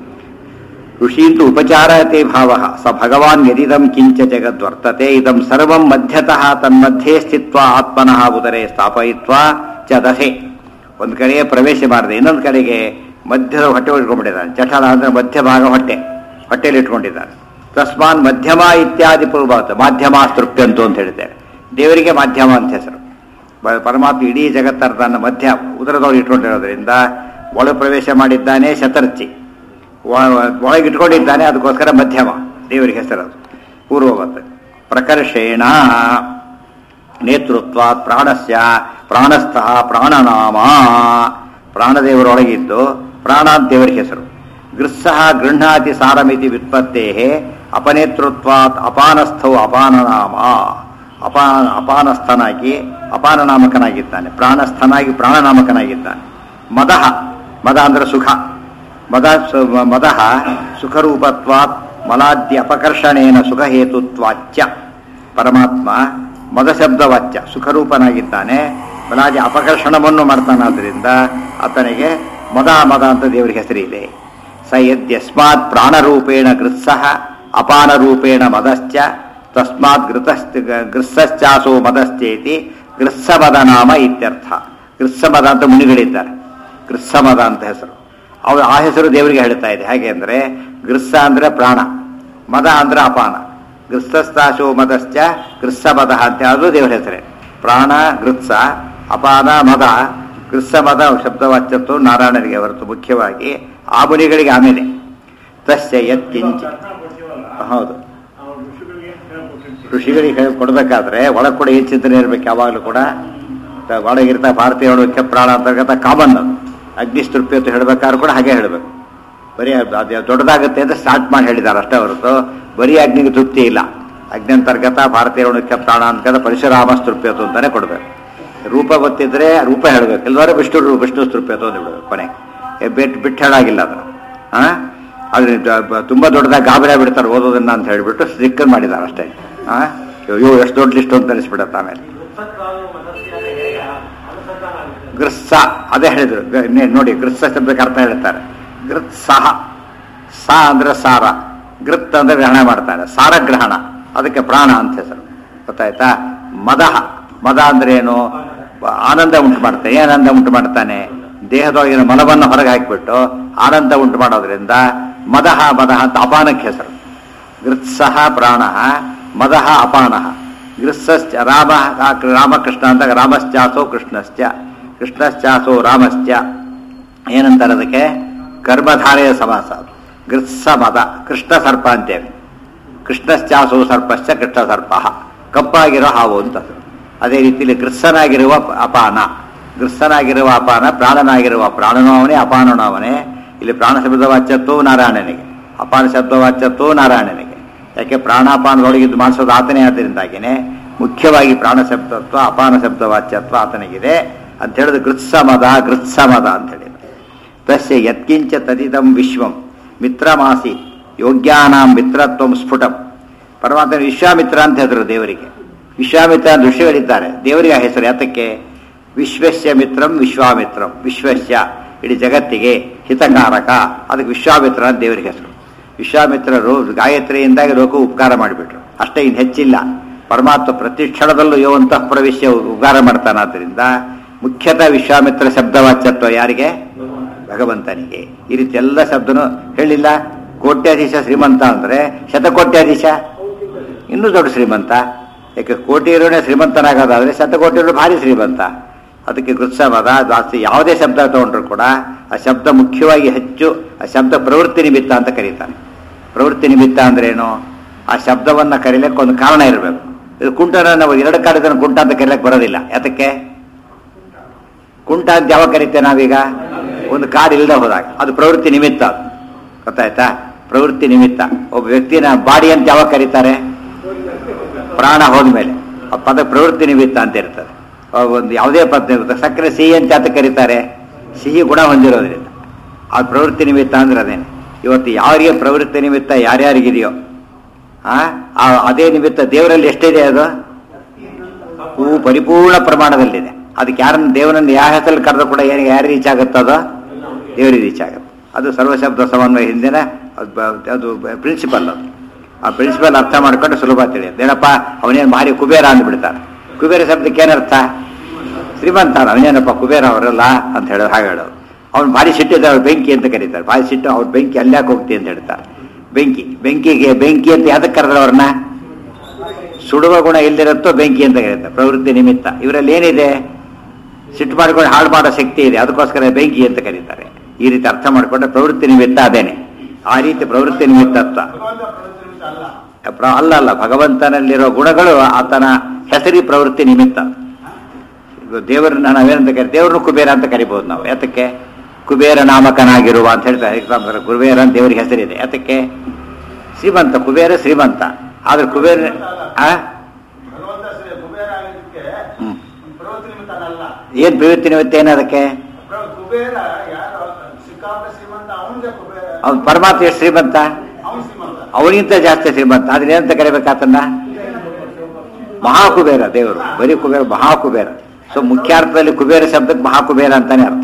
ಋಷೀಂತು ಉಪಚಾರತೆ ಭಾವ ಸ ಭಗವಾನ್ ಯದಿದಂ ಕಿಂಚ ಜಗದ್ವರ್ತತೆ ಇದಂ ಸರ್ವಂ ಮಧ್ಯತಃ ತನ್ಮಧ್ಯೆ ಸ್ಥಿತ್ವ ಆತ್ಮನಃ ಉದರೇ ಸ್ಥಾಪಯಿತ್ವ ಚ ದಹೆ ಒಂದು ಕಡೆ ಪ್ರವೇಶ ಮಾಡಿದೆ ಇನ್ನೊಂದು ಕಡೆಗೆ ಮಧ್ಯದ ಹೊಟ್ಟೆ ಇಟ್ಕೊಂಡ್ಬಿಟ್ಟಿದ್ದಾನೆ ಜಠರ ಅಂದ್ರೆ ಮಧ್ಯ ಭಾಗ ಹೊಟ್ಟೆ ಹೊಟ್ಟೆಯಲ್ಲಿ ಇಟ್ಕೊಂಡಿದ್ದಾನೆ ತಸ್ಮಾನ್ ಮಧ್ಯಮ ಇತ್ಯಾದಿ ಪೂರ್ವತ ಮಾಧ್ಯಮ ಸ್ತೃಪ್ಯಂತು ಅಂತ ಹೇಳಿದ್ದೇವೆ ದೇವರಿಗೆ ಮಾಧ್ಯಮ ಅಂತ ಹೆಸರು ಬ- ಪರಮಾತ್ಮ ಇಡೀ ಜಗತ್ತರ ತನ್ನ ಮಧ್ಯ ಉದರದೊಳಗೆ ಇಟ್ಕೊಂಡಿರೋದ್ರಿಂದ ಒಳ ಪ್ರವೇಶ ಮಾಡಿದ್ದಾನೆ ಶತರ್ಚಿ ಒ- ಒಳಗೆ ಇಟ್ಕೊಂಡಿದ್ದಾನೆ ಅದಕ್ಕೋಸ್ಕರ ಮಧ್ಯಮ ದೇವರಿಗೆ ಹೆಸರದು ಪೂರ್ವವತ್ ಪ್ರಕರ್ಷೇಣ ನೇತೃತ್ವ ಪ್ರಾಣಸ್ಯ ಪ್ರಾಣಸ್ಥಃ ಪ್ರಾಣನಾಮ ಪ್ರಾಣದೇವರೊಳಗಿದ್ದು ಪ್ರಾಣ ಅಂತ ದೇವರಿಗೆ ಹೆಸರು ಗೃತ್ಸಹ ಗೃಹ್ಣಾತಿ ಸಾರಮಿತಿ ವ್ಯುತ್ಪತ್ತೇ ಅಪನೇತೃತ್ವಾತ್ ಅಪಾನಸ್ಥೌ ಅಪಾನನಾಮ ಅಪಾನ ಅಪಾನಸ್ಥನಾಗಿ ಅಪಾನನಾಮಕನಾಗಿದ್ದಾನೆ ಪ್ರಾಣಸ್ಥನಾಗಿ ಪ್ರಾಣನಾಮಕನಾಗಿದ್ದಾನೆ ಮದಃ ಮದ ಅಂದ್ರೆ ಸುಖ ಮದ ಸು- ಮದಃ ಸುಖರೂಪತ್ವಾತ್ ಮಲಾದ್ಯ ಅಪಕರ್ಷಣೇನ ಸುಖಹೇತುತ್ವಾಚ್ಯ ಪರಮಾತ್ಮ ಮದ ಶಬ್ದವಾಚ್ಯ ಸುಖರೂಪನಾಗಿದ್ದಾನೆ ಮಲಾದಿ ಅಪಕರ್ಷಣವನ್ನು ಮಾಡ್ತಾನಾದ್ರಿಂದ ಆತನಿಗೆ ಮದ ಮದ ಅಂತ ದೇವರಿಗೆ ಹೆಸರಿದೆ ಸ ಯದ್ಯಸ್ಮಾತ್ ಪ್ರಾಣರೂಪೇಣ ಗೃತ್ಸಃ ಅಪಾನರೂಪೇಣ ಮದಶ್ಚ ತಸ್ಮಾತ್ ಗೃತಶ್ಚ ಗೃತ್ಸಶ್ಚಾಸೋ ಮದಶ್ಚೇತಿ ಗೃತ್ಸಮದ ನಾಮ ಇತ್ಯರ್ಥ ಗೃತ್ಸಮದ ಅಂತ ಮುನಿಗಳಿದ್ದಾರೆ ಗೃತ್ಸಮದ ಅಂತ ಹೆಸರು ಅವ್ರು ಆ ಹೆಸರು ದೇವರಿಗೆ ಹೇಳ್ತಾ ಇದೆ ಹೇಗೆ ಅಂದ್ರೆ ಗೃತ್ಸ ಅಂದ್ರೆ ಪ್ರಾಣ ಮದ ಅಂದ್ರೆ ಅಪಾನ ಗೃತ್ಸಸ್ತಾಶೋ ಮದಶ್ಚ ಗೃತ್ಸಮದ ಅಂತ ಅದು ದೇವರ ಹೆಸರೇ ಪ್ರಾಣ ಗೃತ್ಸ ಅಪಾನ ಮದ ಗೃತ್ಸಮದ ಶಬ್ದವಾಚ್ಯತ್ವ ನಾರಾಯಣರಿಗೆ ಹೊರತು ಮುಖ್ಯವಾಗಿ ಆ ಮುನಿಗಳಿಗೆ ಆಮೇಲೆ ತಸ್ಯ ಯತ್ಕಿಂಚ ಹೌದು ಋಷಿಗಳಿಗೆ ಹೇಳಿ ಕೊಡ್ಬೇಕಾದ್ರೆ ಒಳಗೆ ಕೂಡ ಏನ್ ಚಿಂತನೆ ಇರ್ಬೇಕು ಯಾವಾಗಲೂ ಕೂಡ ತ- ಒಳಗಿರ್ತಾ ಭಾರತೀಯ ಮುಖ್ಯ ಪ್ರಾಣ ಅಂತರ್ಗತ ಕಾಮನ್ ಅದು ಅಗ್ನಿಸ್ತೃಪ್ತಿ ಅಂತ ಹೇಳ್ಬೇಕಾದ್ರೂ ಕೂಡ ಹಾಗೆ ಹೇಳಬೇಕು ಬರೀ ಅದು ಅದು ದೊಡ್ಡದಾಗುತ್ತೆ ಅಂತ ಸ್ಟಾರ್ಟ್ ಮಾಡಿ ಹೇಳಿದ್ದಾರೆ ಅಷ್ಟೇ ಹೊರತು ಬರೀ ಅಗ್ನಿಗೆ ತೃಪ್ತಿ ಇಲ್ಲ ಅಗ್ನಿ ಅಂತರ್ಗತ ಭಾರತೀಯ ಮುಖ್ಯ ಪ್ರಾಣ ಅಂತರ್ಗತ ಪರಿಶುರಾಮ ಸ್ತೃಪ್ಯತು ಅಂತಾನೆ ಕೊಡ್ಬೇಕು ರೂಪ ಗೊತ್ತಿದ್ರೆ ರೂಪ ಹೇಳ್ಬೇಕು ಇಲ್ದವರೆ ವಿಷ್ಣು ವಿಷ್ಣು ಸ್ತೃಪ್ಯತು ಅಂತ ಬಿಡ್ಬೇಕು ಕೊನೆ ಬಿಟ್ಟು ಬಿಟ್ಟು ಹೇಳಾಗಿಲ್ಲ ಅದನ್ನು ಹಾ ಆದ್ರೆ ದ- ಬ- ತುಂಬಾ ದೊಡ್ಡದಾಗಿ ಗಾಬರಿ ಬಿಡ್ತಾರೆ ಓದೋದನ್ನ ಅಂತ ಹೇಳಿಬಿಟ್ಟು ಸ್ಟಿಕ್ಕರ್ ಮಾಡಿದ್ದಾರೆ ಅಷ್ಟೇ ಹಾ ಅಯ್ಯೋ ಎಷ್ಟು ದೊಡ್ಡ ಲಿಸ್ಟ್ ಅಂತ ಅನಿಸ್ಬಿಡತ್ತೆ ಆಮೇಲೆ ಉತ್ಸಕ್ಕಾಲು ಮನಸ್ಸಿನಲ್ಲಿ ಹೇಗೆ ಅನುಸಂಧಾನ ಆಗುತ್ತೆ ಗೃತ್ಸ ಅದೇ ಹೇಳಿದ್ರು ಗ- ನೆ- ನೋಡಿ ಗೃತ್ಸ ಶಬ್ದಕ್ಕೆ ಅರ್ಥ ಹೇಳ್ತಾರೆ ಗೃತ್ಸಹ ಸ ಅಂದ್ರೆ ಸಾರ ಗೃತ್ ಅಂದ್ರೆ ಗ್ರಹಣ ಮಾಡ್ತಾನೆ ಸಾರ ಗ್ರಹಣ ಅದಕ್ಕೆ ಪ್ರಾಣ ಅಂತ ಹೆಸರು ಗೊತ್ತಾಯ್ತಾ ಮದಹ ಮದ ಅಂದ್ರೆ ಏನು ಬ- ಆನಂದ ಉಂಟು ಮಾಡ್ತಾನೆ ಏನ್ ಆನಂದ ಉಂಟು ಮಾಡ್ತಾನೆ ದೇಹದೊಳಗಿನ ಮಲವನ್ನು ಹೊರಗೆ ಹಾಕಿಬಿಟ್ಟು ಆನಂದ ಉಂಟು ಮಾಡೋದ್ರಿಂದ ಮದಹ ಮದಹ ಅಂತ ಅಪಾನಕ್ಕೆ ಹೆಸರು ಗೃತ್ಸಹ ಪ್ರಾಣ ಮದಃ ಅಪಾನ ಗೃತ್ಸಶ್ಚ ರಾಮ ರಾಮಕೃಷ್ಣ ಅಂದಾಗ ರಾಮಶ್ಚಾಸೋ ಕೃಷ್ಣಶ್ಚ ಕೃಷ್ಣಶ್ಚಾಸೋ ರಾಮಶ್ಚ ಏನಂತಾರೆ ಅದಕ್ಕೆ ಗರ್ಭಧಾರೆಯ ಸಮಾಸ ಅದು. ಗೃತ್ಸ ಮದ ಕೃಷ್ಣ ಸರ್ಪ ಅಂತೇವೆ ಕೃಷ್ಣಶ್ಚಾಸೋ ಸರ್ಪಶ್ಚ ಕೃಷ್ಣ ಸರ್ಪ ಕಪ್ಪಾಗಿರೋ ಹಾವು ಅಂತ ಅದು. ಅದೇ ರೀತಿಯಲ್ಲಿ ಗೃತ್ಸನಾಗಿರುವ ಪ- ಅಪಾನ ಗೃತ್ಸನಾಗಿರುವ ಅಪಾನ ಪ್ರಾಣನಾಗಿರುವ ಪ್ರಾಣನೂ ಅವನೇ ಅಪಾನನೂ ಅವನೇ ಇಲ್ಲಿ ಪ್ರಾಣ ಶಬ್ದ ವಾಚ್ಯತ್ವವು ನಾರಾಯಣನಿಗೆ ಅಪಾನ ಶಬ್ದ ವಾಚ್ಯತ್ವವು ನಾರಾಯಣನಿಗೆ ಯಾಕೆ ಪ್ರಾಣಾಪಾನದೊಳಗಿದ್ದು ಮಾಡಿಸೋದು ಆತನೇ ಆದ್ದರಿಂದಾಗಿನೇ ಮುಖ್ಯವಾಗಿ ಪ್ರಾಣ ಶಬ್ದತ್ವ ಅಪಾನ ಶಬ್ದ ವಾಚ್ಯತ್ವ ಆತನಿಗಿದೆ ಅಂತ ಹೇಳಿದ ಗೃತ್ಸಮದ ಗೃತ್ಸಮದ ಅಂತ ಹೇಳಿದ ತಸ್ಯ ಯತ್ಕಿಂಚ ತದಿದಂ ವಿಶ್ವಂ ಮಿತ್ರಮಾಸಿ ಯೋಗ್ಯಾನಾಂ ಮಿತ್ರತ್ವಂ ಸ್ಫುಟಂ ಪರಮಾತ್ಮ ವಿಶ್ವಾಮಿತ್ರ ಅಂತ ಹೇಳಿದ್ರು ದೇವರಿಗೆ ವಿಶ್ವಾಮಿತ್ರ ಅಂತ ಋಷಿಗಳಿದ್ದಾರೆ ದೇವರಿಗೆ ಆ ಹೆಸರು ಯಾತಕ್ಕೆ ವಿಶ್ವಸ್ಯ ಮಿತ್ರಂ ವಿಶ್ವಾಮಿತ್ರಂ ವಿಶ್ವಸ್ಯ ಇಡೀ ಜಗತ್ತಿಗೆ ಹಿತಕಾರಕ ಅದಕ್ಕೆ ವಿಶ್ವಾಮಿತ್ರ ಅಂತ ದೇವರಿಗೆ ಹೆಸರು ವಿಶ್ವಾಮಿತ್ರರು ಗಾಯತ್ರಿಯಿಂದಾಗಿ ಲೋಕ ಉಪಕಾರ ಮಾಡಿಬಿಟ್ರು ಅಷ್ಟೇ ಇನ್ನು ಹೆಚ್ಚಿಲ್ಲ ಪರಮಾತ್ಮ ಪ್ರತಿ ಕ್ಷಣದಲ್ಲೂ ಯೋವಂತಹ ಪ್ರವೇಶ ಉಗಾರ ಮಾಡ್ತಾನಾದ್ರಿಂದ ಮುಖ್ಯತಃ ವಿಶ್ವಾಮಿತ್ರ ಶಬ್ದವಾಚ್ಯತ್ವ ಯಾರಿಗೆ ಭಗವಂತನಿಗೆ ಈ ರೀತಿ ಎಲ್ಲ ಶಬ್ದನು ಹೇಳಿಲ್ಲ ಕೋಟ್ಯಾಧೀಶ ಶ್ರೀಮಂತ ಅಂದ್ರೆ ಶತಕೋಟ್ಯಾಧೀಶ ಇನ್ನೂ ದೊಡ್ಡ ಶ್ರೀಮಂತ ಯಾಕೆ ಕೋಟಿ ಇರೋನೇ ಶ್ರೀಮಂತನಾಗೋದಾದ್ರೆ ಶತಕೋಟಿ ಇರೋ ಭಾರಿ ಶ್ರೀಮಂತ ಅದಕ್ಕೆ ಕೃತ್ಸಮದ ಜಾಸ್ತಿ ಯಾವುದೇ ಶಬ್ದ ತಗೊಂಡ್ರು ಕೂಡ ಆ ಶಬ್ದ ಮುಖ್ಯವಾಗಿ ಹೆಚ್ಚು ಆ ಶಬ್ದ ಪ್ರವೃತ್ತಿ ನಿಮಿತ್ತ ಅಂತ ಕರೀತಾರೆ ಪ್ರವೃತ್ತಿ ನಿಮಿತ್ತ ಅಂದ್ರೆ ಏನು ಆ ಶಬ್ದವನ್ನ ಕರೀಲಿಕ್ಕೆ ಒಂದು ಕಾರಣ ಇರಬೇಕು ಇದು ಕುಂಟನ ನಾವು ಎರಡು ಕಾಲದ ಕುಂಟ ಅಂತ ಕರೀಲಕ್ಕೆ ಬರೋದಿಲ್ಲ ಯಾತಕ್ಕೆ ಕುಂಟ ಅಂತ ಯಾವಾಗ ಕರಿತೇವೆ ನಾವೀಗ ಒಂದು ಕಾರ್ ಇಲ್ಲದೆ ಹೋದಾಗ ಅದು ಪ್ರವೃತ್ತಿ ನಿಮಿತ್ತ ಅದು. ಗೊತ್ತಾಯ್ತಾ ಪ್ರವೃತ್ತಿ ನಿಮಿತ್ತ ಒಬ್ಬ ವ್ಯಕ್ತಿನ ಬಾಡಿ ಅಂತ ಯಾವಾಗ ಕರೀತಾರೆ ಪ್ರಾಣ ಹೋದ್ಮೇಲೆ ಆ ಪದ ಪ್ರವೃತ್ತಿ ನಿಮಿತ್ತ ಅಂತ ಇರ್ತದೆ ಆ ಒಂದು ಯಾವುದೇ ಪದ ಇರುತ್ತೆ ಸಕ್ಕರೆ ಸಿಹಿ ಅಂತ ಯಾತಕ್ಕೆ ಕರೀತಾರೆ ಸಿಹಿ ಗುಣ ಹೊಂದಿರೋದ್ರಿಂದ ಆ ಪ್ರವೃತ್ತಿ ನಿಮಿತ್ತ ಅಂದ್ರೆ ಅದೇನೆ ಇವತ್ತು ಯಾರಿಗೆ ಪ್ರವೃತ್ತಿ ನಿಮಿತ್ತ ಯಾರ್ಯಾರಿಗಿದೆಯೋ ಆ ಆ ಅದೇ ನಿಮಿತ್ತ ದೇವರಲ್ಲಿ ಎಷ್ಟಿದೆ ಅದು ಹೂ ಪರಿಪೂರ್ಣ ಪ್ರಮಾಣದಲ್ಲಿದೆ ಅದಕ್ಕೆ ಯಾರನ್ನ ದೇವರನ್ನು ಯಾವ ಹೆಸರಲ್ಲಿ ಕರೆದು ಕೂಡ ಏನು ಯಾರು ರೀಚ್ ಆಗುತ್ತದೋ ದೇವರಿಗೆ ರೀಚ್ ಆಗುತ್ತೆ ಅದು ಸರ್ವಶಬ್ದ ಸಮನ್ವಯ ಹಿಂದಿನ ಅದು ಬ- ಅದು ಪ್ರಿನ್ಸಿಪಲ್ ಅದು ಆ ಪ್ರಿನ್ಸಿಪಲ್ ಅರ್ಥ ಮಾಡ್ಕೊಂಡು ಸುಲಭ ತಿಳಿಯುತ್ತೆ ಏನಪ್ಪ ಅವನೇನು ಭಾರಿ ಕುಬೇರ ಅಂದ್ಬಿಡ್ತಾರೆ ಕುಬೇರ ಶಬ್ದಕ್ಕೆ ಏನರ್ಥ ಶ್ರೀಮಂತ ಅವನೇನಪ್ಪ ಕುಬೇರ ಅವರಲ್ಲ ಅಂತ ಹೇಳೋದು ಹಾಗೆ ಹೇಳೋದು ಅವ್ನು ಭಾರಿ ಸಿಟ್ಟಿದ್ದ ಅವ್ರು ಬೆಂಕಿ ಅಂತ ಕರೀತಾರೆ ಭಾರಿ ಸಿಟ್ಟು ಅವ್ರು ಬೆಂಕಿ ಅಲ್ಲಾಕ್ ಹೋಗ್ತಿ ಅಂತ ಹೇಳ್ತಾರೆ ಬೆಂಕಿ ಬೆಂಕಿಗೆ ಬೆಂಕಿ ಅಂತ ಯಾವ್ದಕ್ಕೆ ಕರೆದ್ರೆ ಅವ್ರನ್ನ ಸುಡುವ ಗುಣ ಇಲ್ದಿರತ್ತೋ ಬೆಂಕಿ ಅಂತ ಕರೀತಾರೆ ಪ್ರವೃತ್ತಿ ನಿಮಿತ್ತ ಇವರಲ್ಲಿ ಏನಿದೆ ಸಿಟ್ಟು ಮಾಡ್ಕೊಂಡು ಹಾಳು ಮಾಡೋ ಶಕ್ತಿ ಇದೆ ಅದಕ್ಕೋಸ್ಕರ ಬೆಂಕಿ ಅಂತ ಕರೀತಾರೆ ಈ ರೀತಿ ಅರ್ಥ ಮಾಡ್ಕೊಂಡ್ರೆ ಪ್ರವೃತ್ತಿ ನಿಮಿತ್ತ ಅದೇನೆ ಆ ರೀತಿ ಪ್ರವೃತ್ತಿ ನಿಮಿತ್ತತ್ವ ಭಗವಂತ ಪ್ರವೃತ್ತಿ ನಿಮಿತ್ತ ಅಲ್ಲ ಪ್ರ- ಅಲ್ಲ ಅಲ್ಲ ಭಗವಂತನಲ್ಲಿರೋ ಗುಣಗಳು ಆತನ ಹೆಸರಿ ಪ್ರವೃತ್ತಿ ನಿಮಿತ್ತ ಈಗ ದೇವರನ್ನ ನಾವೇನಂತ ಕರಿ ದೇವ್ರನ್ನ ಕುಬೇರ ಅಂತ ಕರಿಬಹುದು ನಾವು ಯಾತಕ್ಕೆ ಕುಬೇರ ನಾಮಕನಾಗಿರುವ ಅಂತ ಹೇಳ್ತಾರೆ ಎಕ್ಸಾಂಪಲ್ ಕುಬೇರ ಅಂತ ದೇವರಿಗೆ ಹೆಸರಿದೆ ಯಾತಕ್ಕೆ ಶ್ರೀಮಂತ ಕುಬೇರ ಶ್ರೀಮಂತ ಆದ್ರೆ ಕುಬೇರ ಆ ಭಗವಂತ ಶ್ರೀ ಕುಬೇರ ಆಗಿದ್ದಕ್ಕೆ ಹ್ಮ್. ಪ್ರವೃತ್ತಿ ನಿಮಿತ್ತ ಅಲ್ಲ ಏನ್ ಪ್ರವೃತ್ತಿ ನಿಮಿತ್ತ ಏನದಕ್ಕೆ ಪ್ರ- ಕುಬೇರ ಯಾರು ಸಿಕ್ಕಾಪಟ್ಟೆ ಶ್ರೀಮಂತ ಅವನಿಗೆ ಕುಬೇರ ಅವ್ನು ಪರಮಾತ್ಮ ಎಷ್ಟು ಶ್ರೀಮಂತ ಅವನು ಶ್ರೀಮಂತ ಅವನಿಗಿಂತ ಜಾಸ್ತಿ ಶ್ರೀಮಂತ ಆದ್ರೆ ಏನಂತ ಕರಿಬೇಕಾತನ್ನ ಮಹಾಕುಬೇರ ದೇವರು ಬರೀ ಕುಬೇರ ಮಹಾಕುಬೇರ ಸೊ ಮುಖ್ಯಾರ್ಥದಲ್ಲಿ ಕುಬೇರ ಶಬ್ದಕ್ಕೆ ಮಹಾಕುಬೇರ ಅಂತಾನೆ ಅರ್ಥ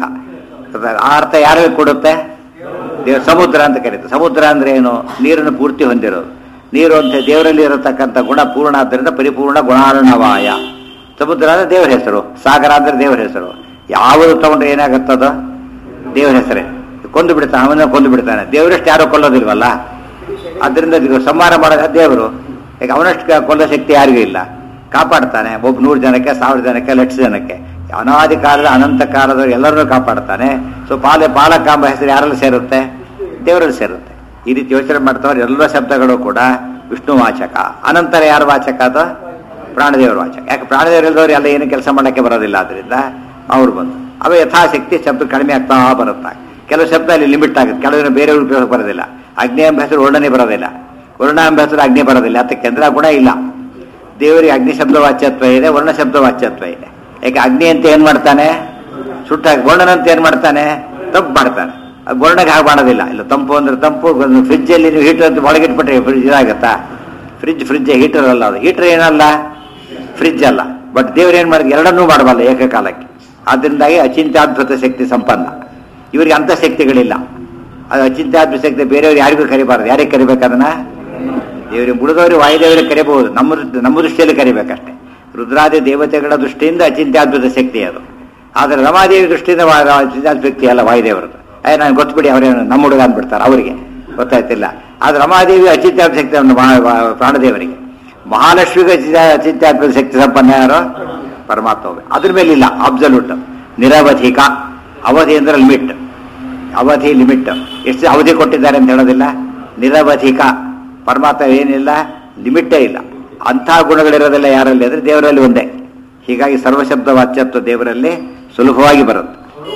ಆ ಅರ್ಥ ಯಾರಿಗೆ ಕೊಡುತ್ತೆ ದೇವ ಸಮುದ್ರ ಅಂತ ಕರೀತಾರೆ ಸಮುದ್ರ ಅಂದ್ರೆ ಏನು ನೀರನ್ನು ಪೂರ್ತಿ ಹೊಂದಿರೋದು ನೀರು ಅಂತ ದೇವರಲ್ಲಿ ಇರತಕ್ಕಂಥ ಗುಣ ಪೂರ್ಣ ಆದ್ದರಿಂದ ಪರಿಪೂರ್ಣ ಗುಣಾರ್ಣವಾಯ ಸಮುದ್ರ ಅಂದ್ರೆ ದೇವರ ಹೆಸರು ಸಾಗರ ಅಂದ್ರೆ ದೇವರ ಹೆಸರು ಯಾವುದು ತಗೊಂಡ್ರೆ ಏನಾಗುತ್ತದೋ ದೇವರ ಹೆಸರೇ ಕೊಂದು ಬಿಡ್ತಾನೆ ಅವನ್ನ ಕೊಂದು ಬಿಡ್ತಾನೆ ದೇವರಷ್ಟು ಯಾರು ಕೊಲ್ಲೋದಿಲ್ವಲ್ಲ ಅದರಿಂದ ಇದು ಸಂಹಾರ ಮಾಡೋದ ದೇವರು ಈಗ ಅವನಷ್ಟು ಕ- ಕೊಲ್ಲೋ ಶಕ್ತಿ ಯಾರಿಗೂ ಇಲ್ಲ ಕಾಪಾಡ್ತಾನೆ ಒಬ್ಬ ನೂರು ಜನಕ್ಕೆ ಸಾವಿರ ಜನಕ್ಕೆ ಲಕ್ಷ ಜನಕ್ಕೆ ಅನಾದಿ ಕಾಲದ ಅನಂತ ಕಾಲದ ಎಲ್ಲರನ್ನೂ ಕಾಪಾಡ್ತಾನೆ ಸೊ ಪಾಲೆ ಪಾಲಕಾಂಬ ಹೆಸರು ಯಾರಲ್ಲಿ ಸೇರುತ್ತೆ ದೇವರಲ್ಲಿ ಸೇರುತ್ತೆ ಈ ರೀತಿ ಯೋಚನೆ ಮಾಡ್ತವ್ರು ಎಲ್ಲ ಶಬ್ದಗಳು ಕೂಡ ವಿಷ್ಣು ವಾಚಕ ಅನಂತರ ಯಾರ ವಾಚಕ ಅದು ಪ್ರಾಣದೇವರ ವಾಚಕ ಯಾಕೆ ಪ್ರಾಣದೇವರಿಲ್ದವ್ರು ಎಲ್ಲ ಏನು ಕೆಲಸ ಮಾಡಕ್ಕೆ ಬರೋದಿಲ್ಲ ಆದ್ರಿಂದ ಅವ್ರು ಬಂದು ಅವ ಯಥಾಶಕ್ತಿ ಶಬ್ದ ಕಡಿಮೆ ಆಗ್ತಾ ಬರುತ್ತಾ ಕೆಲವು ಶಬ್ದ ಅಲ್ಲಿ ಲಿಮಿಟ್ ಆಗುತ್ತೆ ಕೆಲವರು ಬೇರೆ ಉಪಯೋಗ ಬರೋದಿಲ್ಲ ಅಗ್ನಿ ಎಂಬ ಹೆಸರು ವರ್ಣನೆ ಬರೋದಿಲ್ಲ ವರ್ಣ ಎಂಬ ಹೆಸರು ಅಗ್ನಿ ಬರೋದಿಲ್ಲ ಅದಕ್ಕೆ ಅಂದ್ರೆ ಆ ಗುಣ ಇಲ್ಲ ದೇವರಿಗೆ ಅಗ್ನಿ ಶಬ್ದ ವಾಚ್ಯತ್ವ ಇದೆ ವರ್ಣ ಶಬ್ದ ವಾಚ್ಯತ್ವ ಇದೆ ಯಾಕೆ ಅಗ್ನಿ ಅಂತ ಏನ್ ಮಾಡ್ತಾನೆ ಸುಟ್ಟ ವರ್ಣನ ಅಂತ ಏನ್ ಮಾಡ್ತಾನೆ ತಂಪು ಮಾಡ್ತಾನೆ ಅದು ವರ್ಣಗೆ ಹಾಗೆ ಮಾಡೋದಿಲ್ಲ ಇಲ್ಲ ತಂಪು ಅಂದ್ರೆ ತಂಪು ಫ್ರಿಜ್ ಅಲ್ಲಿ ನೀವು ಹೀಟರ್ ಅಂತ ಒಳಗಿಟ್ಬಿಟ್ರೆ ಫ್ರಿಜ್ ಇದಾಗತ್ತಾ ಫ್ರಿಜ್ ಫ್ರಿಜ್ ಹೀಟರ್ ಅಲ್ಲ ಅದು ಹೀಟರ್ ಏನಲ್ಲ ಫ್ರಿಜ್ ಅಲ್ಲ ಬಟ್ ದೇವ್ರು ಏನ್ ಮಾಡಿದ್ರೆ ಎರಡನ್ನೂ ಮಾಡಬಲ್ಲ ಏಕಕಾಲಕ್ಕೆ ಆದ್ರಿಂದಾಗಿ ಅಚಿಂತ್ಯಾದ್ಭುತ ಶಕ್ತಿ ಸಂಪನ್ನ ಇವರಿಗೆ ಅಂತ ಶಕ್ತಿಗಳಿಲ್ಲ ಅದು ಅಚಿಂತ್ಯಾದ್ಭುತ ಶಕ್ತಿ ಬೇರೆಯವ್ರು ಯಾರಿಗೂ ಕರಿಬಾರ್ದು ಯಾರಿಗೆ ಕರಿಬೇಕದನ್ನ ದೇವರಿಗೆ ಮುಡಿದವರು ವಾಯುದೇವರಿಗೆ ಕರಿಬಹುದು ನಮ್ಮ ದೃಷ್ಟಿ- ನಮ್ಮ ದೃಷ್ಟಿಯಲ್ಲಿ ಕರಿಬೇಕಷ್ಟೇ ರುದ್ರಾದಿ ದೇವತೆಗಳ ದೃಷ್ಟಿಯಿಂದ ಅಚಿಂತ್ಯಾದ್ಭುತ ಶಕ್ತಿ ಅದು ಆದರೆ ರಮಾದೇವಿ ದೃಷ್ಟಿಯಿಂದ ವಾ- ಅಚಿಂತ್ಯಾದ್ಭುತ ಶಕ್ತಿ ಅಲ್ಲ ವಾಯುದೇವರದ್ದು ಏ ನಾನು ಗೊತ್ತುಬಿಡಿ ಅವರೇನು ನಮ್ಮ ಹುಡುಗ ಅಂದ್ಬಿಡ್ತಾರೆ ಅವರಿಗೆ ಗೊತ್ತಾಯ್ತಿಲ್ಲ ಆದ್ರೆ ರಮಾದೇವಿ ಅಚಿಂತ್ಯಾದ್ಭುತ ಶಕ್ತಿ ಅವನು ಮಹಾ- ವಾ- ಪ್ರಾಣದೇವರಿಗೆ ಮಹಾಲಕ್ಷ್ಮಿಗೆ ಅಚಿಂತ್ಯ- ಅಚಿಂತ್ಯಾದ್ಭುತ ಶಕ್ತಿ ಸಂಪನ್ನ ಯಾರು ಪರಮಾತ್ಮ ಒಬ್ಬನೇ. ಅದ್ರ ಮೇಲೆ ಇಲ್ಲ ಅಬ್ಸಲ್ಯೂಟ್ ನಿರವಧಿಕ ಅವಧಿ ಅಂದ್ರೆ ಲಿಮಿಟ್ ಅವಧಿ ಲಿಮಿಟ್ ಎಷ್ಟು ಅವಧಿ ಕೊಟ್ಟಿದ್ದಾರೆ ಅಂತ ಹೇಳೋದಿಲ್ಲ ನಿರವಧಿಕ ಪರಮಾತ್ಮ ಏನಿಲ್ಲ ಲಿಮಿಟೇ ಇಲ್ಲ ಅಂಥ ಗುಣಗಳಿರೋದಿಲ್ಲ ಯಾರಲ್ಲಿ ಅಂದ್ರೆ ದೇವರಲ್ಲಿ ಒಂದೇ ಹೀಗಾಗಿ ಸರ್ವಶಬ್ದ ವಾಚ್ಯತ್ವ ದೇವರಲ್ಲಿ ಸುಲಭವಾಗಿ ಬರುತ್ತೆ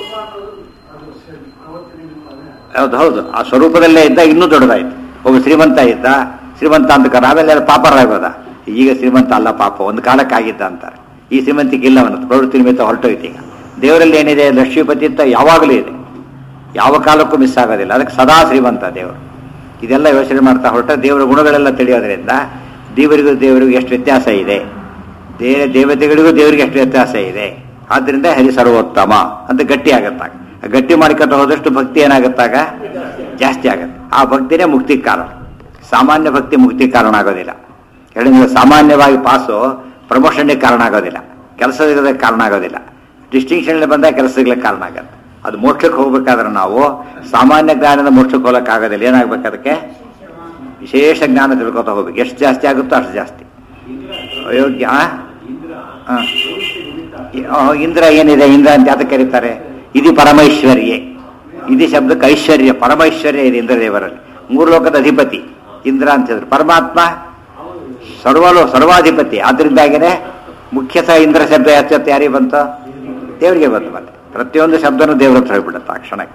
ಹೌದು ಹೌದು ಆ ಸ್ವರೂಪದಲ್ಲೇ ಇದ್ದ ಇನ್ನೂ ದೊಡ್ಡದಾಯ್ತು ಒಬ್ಬ ಶ್ರೀಮಂತ ಇದ್ದ ಶ್ರೀಮಂತ ಅಂತ ಕರ ಆಮೇಲೆ ಪಾಪರಾಗೋದ ಈಗ ಶ್ರೀಮಂತ ಅಲ್ಲ ಪಾಪ ಒಂದು ಕಾಲಕ್ಕಾಗಿದ್ದ ಅಂತಾರೆ ಈ ಶ್ರೀಮಂತಿಗೆ ಇಲ್ಲ ಅವನದ್ದು ಪ್ರವೃತ್ತಿ ನಿಮಿತ್ತ ಹೊರಟೋಯ್ತು ಈಗ ದೇವರಲ್ಲಿ ಏನಿದೆ ಲಕ್ಷ್ಮೀಪತಿ ಅಂತ ಯಾವಾಗಲೂ ಇದೆ ಯಾವ ಕಾಲಕ್ಕೂ ಮಿಸ್ ಆಗೋದಿಲ್ಲ ಅದಕ್ಕೆ ಸದಾ ಶ್ರೀಮಂತ ದೇವರು ಇದೆಲ್ಲ ಯೋಚನೆ ಮಾಡ್ತಾ ಹೊರಟ ದೇವರ ಗುಣಗಳೆಲ್ಲ ತಿಳಿಯೋದ್ರಿಂದ ದೇವರಿಗೂ ದೇವರಿಗೂ ಎಷ್ಟು ವ್ಯತ್ಯಾಸ ಇದೆ ದೇ ದೇವತೆಗಳಿಗೂ ದೇವರಿಗೆ ಎಷ್ಟು ವ್ಯತ್ಯಾಸ ಇದೆ ಆದ್ರಿಂದ ಹರಿ ಸರ್ವೋತ್ತಮ ಅಂತ ಗಟ್ಟಿ ಆಗತ್ತಾಗ ಗಟ್ಟಿ ಮಾಡ್ಕೊತ ಹೋದಷ್ಟು ಭಕ್ತಿ ಏನಾಗತ್ತಾಗ ಜಾಸ್ತಿ ಆಗತ್ತೆ ಆ ಭಕ್ತಿನೇ ಮುಕ್ತಿ ಕಾರಣ ಸಾಮಾನ್ಯ ಭಕ್ತಿ ಮುಕ್ತಿ ಕಾರಣ ಆಗೋದಿಲ್ಲ ಹೇಳಿದ್ರೆ ಸಾಮಾನ್ಯವಾಗಿ ಪಾಸು ಪ್ರಮೋಷನ್ಗೆ ಕಾರಣ ಆಗೋದಿಲ್ಲ ಕೆಲಸ ಸಿಗೋದಕ್ಕೆ ಕಾರಣ ಆಗೋದಿಲ್ಲ ಡಿಸ್ಟಿಂಕ್ಷನ್ ಬಂದಾಗ ಕೆಲಸ ಸಿಗ್ಲಿಕ್ಕೆ ಕಾರಣ ಆಗುತ್ತೆ ಅದು ಮೋಕ್ಷಕ್ಕೆ ಹೋಗ್ಬೇಕಾದ್ರೆ ನಾವು ಸಾಮಾನ್ಯ ಜ್ಞಾನದ ಮೋಕ್ಷಕ್ಕೆ ಹೋಗಕ್ಕೆ ಆಗೋದಿಲ್ಲ ಏನಾಗ್ಬೇಕು ಅದಕ್ಕೆ ವಿಶೇಷ ಜ್ಞಾನ ತಿಳ್ಕೊತಾ ಹೋಗ್ಬೇಕು ಎಷ್ಟು ಜಾಸ್ತಿ ಆಗುತ್ತೋ ಅಷ್ಟು ಜಾಸ್ತಿ ಅಯೋಗ್ಯ ಆ? ಆ. ಆ, ಇಂದ್ರ ಏನಿದೆ ಇಂದ್ರ ಅಂತ ಯಾತಕ್ಕೆ ಕರೀತಾರೆ ಇದು ಪರಮೈಶ್ವರ್ಯೆ ಇದು ಶಬ್ದಕ್ಕೆ ಐಶ್ವರ್ಯ ಪರಮೈಶ್ವರ್ಯ ಇದೆ ಇಂದ್ರದೇವರಲ್ಲಿ ಮೂರು ಲೋಕದ ಅಧಿಪತಿ ಇಂದ್ರ ಅಂತ ಹೇಳಿದ್ರು ಪರಮಾತ್ಮ ಸರ್ವಲೋ ಸರ್ವಾಧಿಪತಿ ಆದ್ರಿಂದಾಗಿನೇ ಮುಖ್ಯತಃ ಇಂದ್ರ ಶಬ್ದ ಯಾಚತ್ತೆ ಯಾರಿಗೆ ಬಂತು ದೇವರಿಗೆ ಬಂತು ಮತ್ತೆ ಪ್ರತಿಯೊಂದು ಶಬ್ದನೂ ದೇವ್ರ ಹತ್ರ ಹೋಗ್ಬಿಡುತ್ತೆ ಆ ಕ್ಷಣಕ್ಕೆ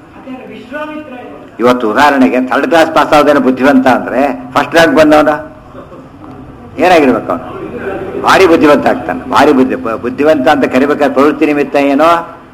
ಇವತ್ತು ಉದಾಹರಣೆಗೆ ಥರ್ಡ್ ಕ್ಲಾಸ್ ಪಾಸ್ ಆಗೋದೇನು ಬುದ್ಧಿವಂತ ಅಂದ್ರೆ ಫಸ್ಟ್ ರ್ಯಾಂಕ್ ಬಂದವನು ಏನಾಗಿರ್ಬೇಕು ಅವನು ಭಾರಿ ಬುದ್ಧಿವಂತ ಆಗ್ತಾನೆ ಭಾರಿ ಬುದ್ಧಿ ಬ- ಬುದ್ಧಿವಂತ ಅಂತ ಕರಿಬೇಕಾದ್ರೆ ಪ್ರವೃತ್ತಿ ನಿಮಿತ್ತ ಏನೋ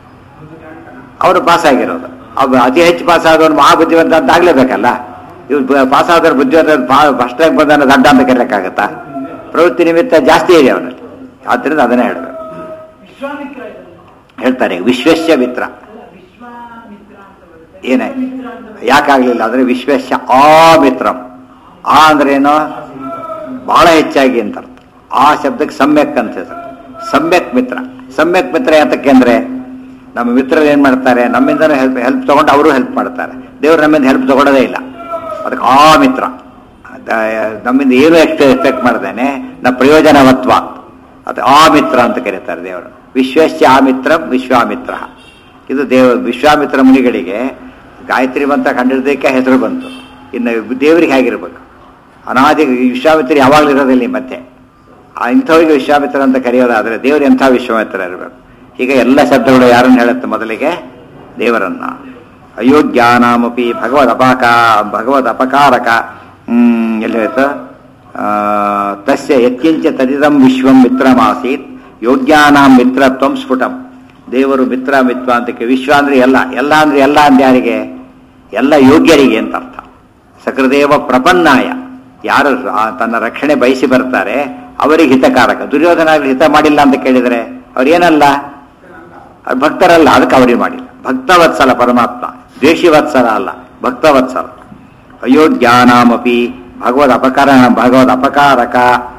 ಅವನು ಪಾಸ್ ಆಗಿರೋದು ಅವ ಅತಿ ಹೆಚ್ಚು ಪಾಸ್ ಆದವನು ಮಹಾ ಬುದ್ಧಿವಂತ ಅಂತ ಆಗ್ಲೇಬೇಕಲ್ಲ ಇವ್ರು ಪಾಸ್ ಆದವ್ರು ಬುದ್ಧಿವಂತ ಫಸ್ಟ್ ರ್ಯಾಂಕ್ ಬಂದವನು ದಡ್ಡ ಅಂತ ಕರೆಯಕ್ಕಾಗತ್ತಾ ಪ್ರವೃತ್ತಿ ನಿಮಿತ್ತ ಜಾಸ್ತಿ ಇದೆ ಅವನಲ್ಲಿ ಆದ್ರಿಂದ ಅದನ್ನೇ ಹೇಳಬೇಕು ವಿಶ್ವಾಮಿತ್ರ ಇದಲ್ಲ ಹೇಳ್ತಾರೆ ವಿಶ್ವಸ್ಯ ಮಿತ್ರ ಅಲ್ಲ ವಿಶ್ವಾಮಿತ್ರ ಅಂತ ಬರುತ್ತೆ ಏನೇ ವಿಶ್ವಾಮಿತ್ರ ಅಂತ ಬರುತ್ತೆ. ಯಾಕಾಗ್ಲಿಲ್ಲ ಅಂದ್ರೆ ವಿಶ್ವಸ್ಯ ಆ ಮಿತ್ರಂ ಆ ಅಂದ್ರೇನು ಬಹಳ ಹೆಚ್ಚಾಗಿ ಅಂತ ಅರ್ಥ ಆ ಶಬ್ದಕ್ಕೆ ಸಮ್ಯಕ್ ಅಂತ ಹೆಸರು ಸಮ್ಯಕ್ ಮಿತ್ರ ಸಮ್ಯಕ್ ಮಿತ್ರ ಯಾತಕ್ಕೆ ಅಂದ್ರೆ ನಮ್ಮ ಮಿತ್ರರು ಏನ್ ಮಾಡ್ತಾರೆ ನಮ್ಮಿಂದ ಹೆಲ್ಪ್ ಹೆಲ್ಪ್ ತಗೊಂಡು ಅವರು ಹೆಲ್ಪ್ ಮಾಡ್ತಾರೆ ದೇವ್ರು ನಮ್ಮಿಂದ ಹೆಲ್ಪ್ ತಗೊಳ್ಳೋದೇ ಇಲ್ಲ ಅದಕ್ಕೆ ಆ ಮಿತ್ರ ಅದ- ನಮ್ಮಿಂದ ಏನು ಎಕ್ಸ್ಪೆಕ್ಟ್ ಮಾಡ್ದೇನೆ ನಮ್ಮ ಪ್ರಯೋಜನವತ್ವ ಅದು ಆ ಮಿತ್ರ ಅಂತ ಕರೀತಾರೆ ದೇವರು ವಿಶ್ವಸ್ಯ ಆ ಮಿತ್ರ ವಿಶ್ವಾಮಿತ್ರ ಇದು ದೇವ ವಿಶ್ವಾಮಿತ್ರ ಮುನಿಗಳಿಗೆ ಗಾಯತ್ರಿ ಮಂತ್ರ ಕಂಡಿದ್ದಕ್ಕೆ ಹೆಸರು ಬಂತು ಇನ್ನು ದೇವರಿಗೆ ಹೇಗಿರ್ಬೇಕು ಅನಾದಿ ವಿಶ್ವಾಮಿತ್ರ ಯಾವಾಗಲೂ ಇರೋದಿಲ್ಲ ಈ ಮತ್ತೆ ಆ ಇಂಥವ್ರಿಗೆ ವಿಶ್ವಾಮಿತ್ರ ಅಂತ ಕರೆಯೋದಾದ್ರೆ ದೇವರು ಎಂಥ ವಿಶ್ವಾಮಿತ್ರ ಇರಬೇಕು ಹೀಗೆ ಎಲ್ಲ ಶಬ್ದಗಳು ಯಾರನ್ನು ಹೇಳುತ್ತೆ ಮೊದಲಿಗೆ ದೇವರನ್ನ ಅಯೋಗ್ಯಾನಾಮಪಿ ಭಗವದ್ ಅಪಾಕ ಭಗವದ್ ಅಪಕಾರಕ ಹ್ಮ್, ಎಲ್ಲಿ ಹೇಳ್ತು ಆ, ತಸ್ಯ ಯತ್ಕಿಂಚ ತದಿದಂ ವಿಶ್ವಂ ಮಿತ್ರಮಾಸೀತ್ ಯೋಗ್ಯಾನಾಂ ಮಿತ್ರತ್ವಂ ಸ್ಫುಟಂ ದೇವರು ಮಿತ್ರ ಮಿತ್ರ ಅಂತಕ್ಕೆ ವಿಶ್ವ ಅಂದ್ರೆ ಎಲ್ಲ ಎಲ್ಲ ಅಂದ್ರೆ ಎಲ್ಲ ಅಂದ್ರೆ ಯಾರಿಗೆ ಎಲ್ಲ ಯೋಗ್ಯರಿಗೆ ಅಂತ ಅರ್ಥ ಸಕೃದೇವ ಪ್ರಪನ್ನಾಯ ಯಾರು ಆ ತನ್ನ ರಕ್ಷಣೆ ಬಯಸಿ ಬರ್ತಾರೆ ಅವರಿಗೆ ಹಿತಕಾರಕ ದುರ್ಯೋಧನ ಹಿತ ಮಾಡಿಲ್ಲ ಅಂತ ಕೇಳಿದರೆ ಅವ್ರೇನಲ್ಲ ಅವ್ರು ಭಕ್ತರಲ್ಲ ಅದಕ್ಕೆ ಅವರಿಗೆ ಮಾಡಿಲ್ಲ ಭಕ್ತವತ್ಸಲ ಪರಮಾತ್ಮ ದ್ವೇಷಿ ವತ್ಸಲ ಅಲ್ಲ ಭಕ್ತವತ್ಸಲ ಅಯೋಗ್ಯಾನಾಮಪಿ ಭಗವದ್ ಅಪಕಾರ ಭಗವದ್ ಅಪಕಾರಕ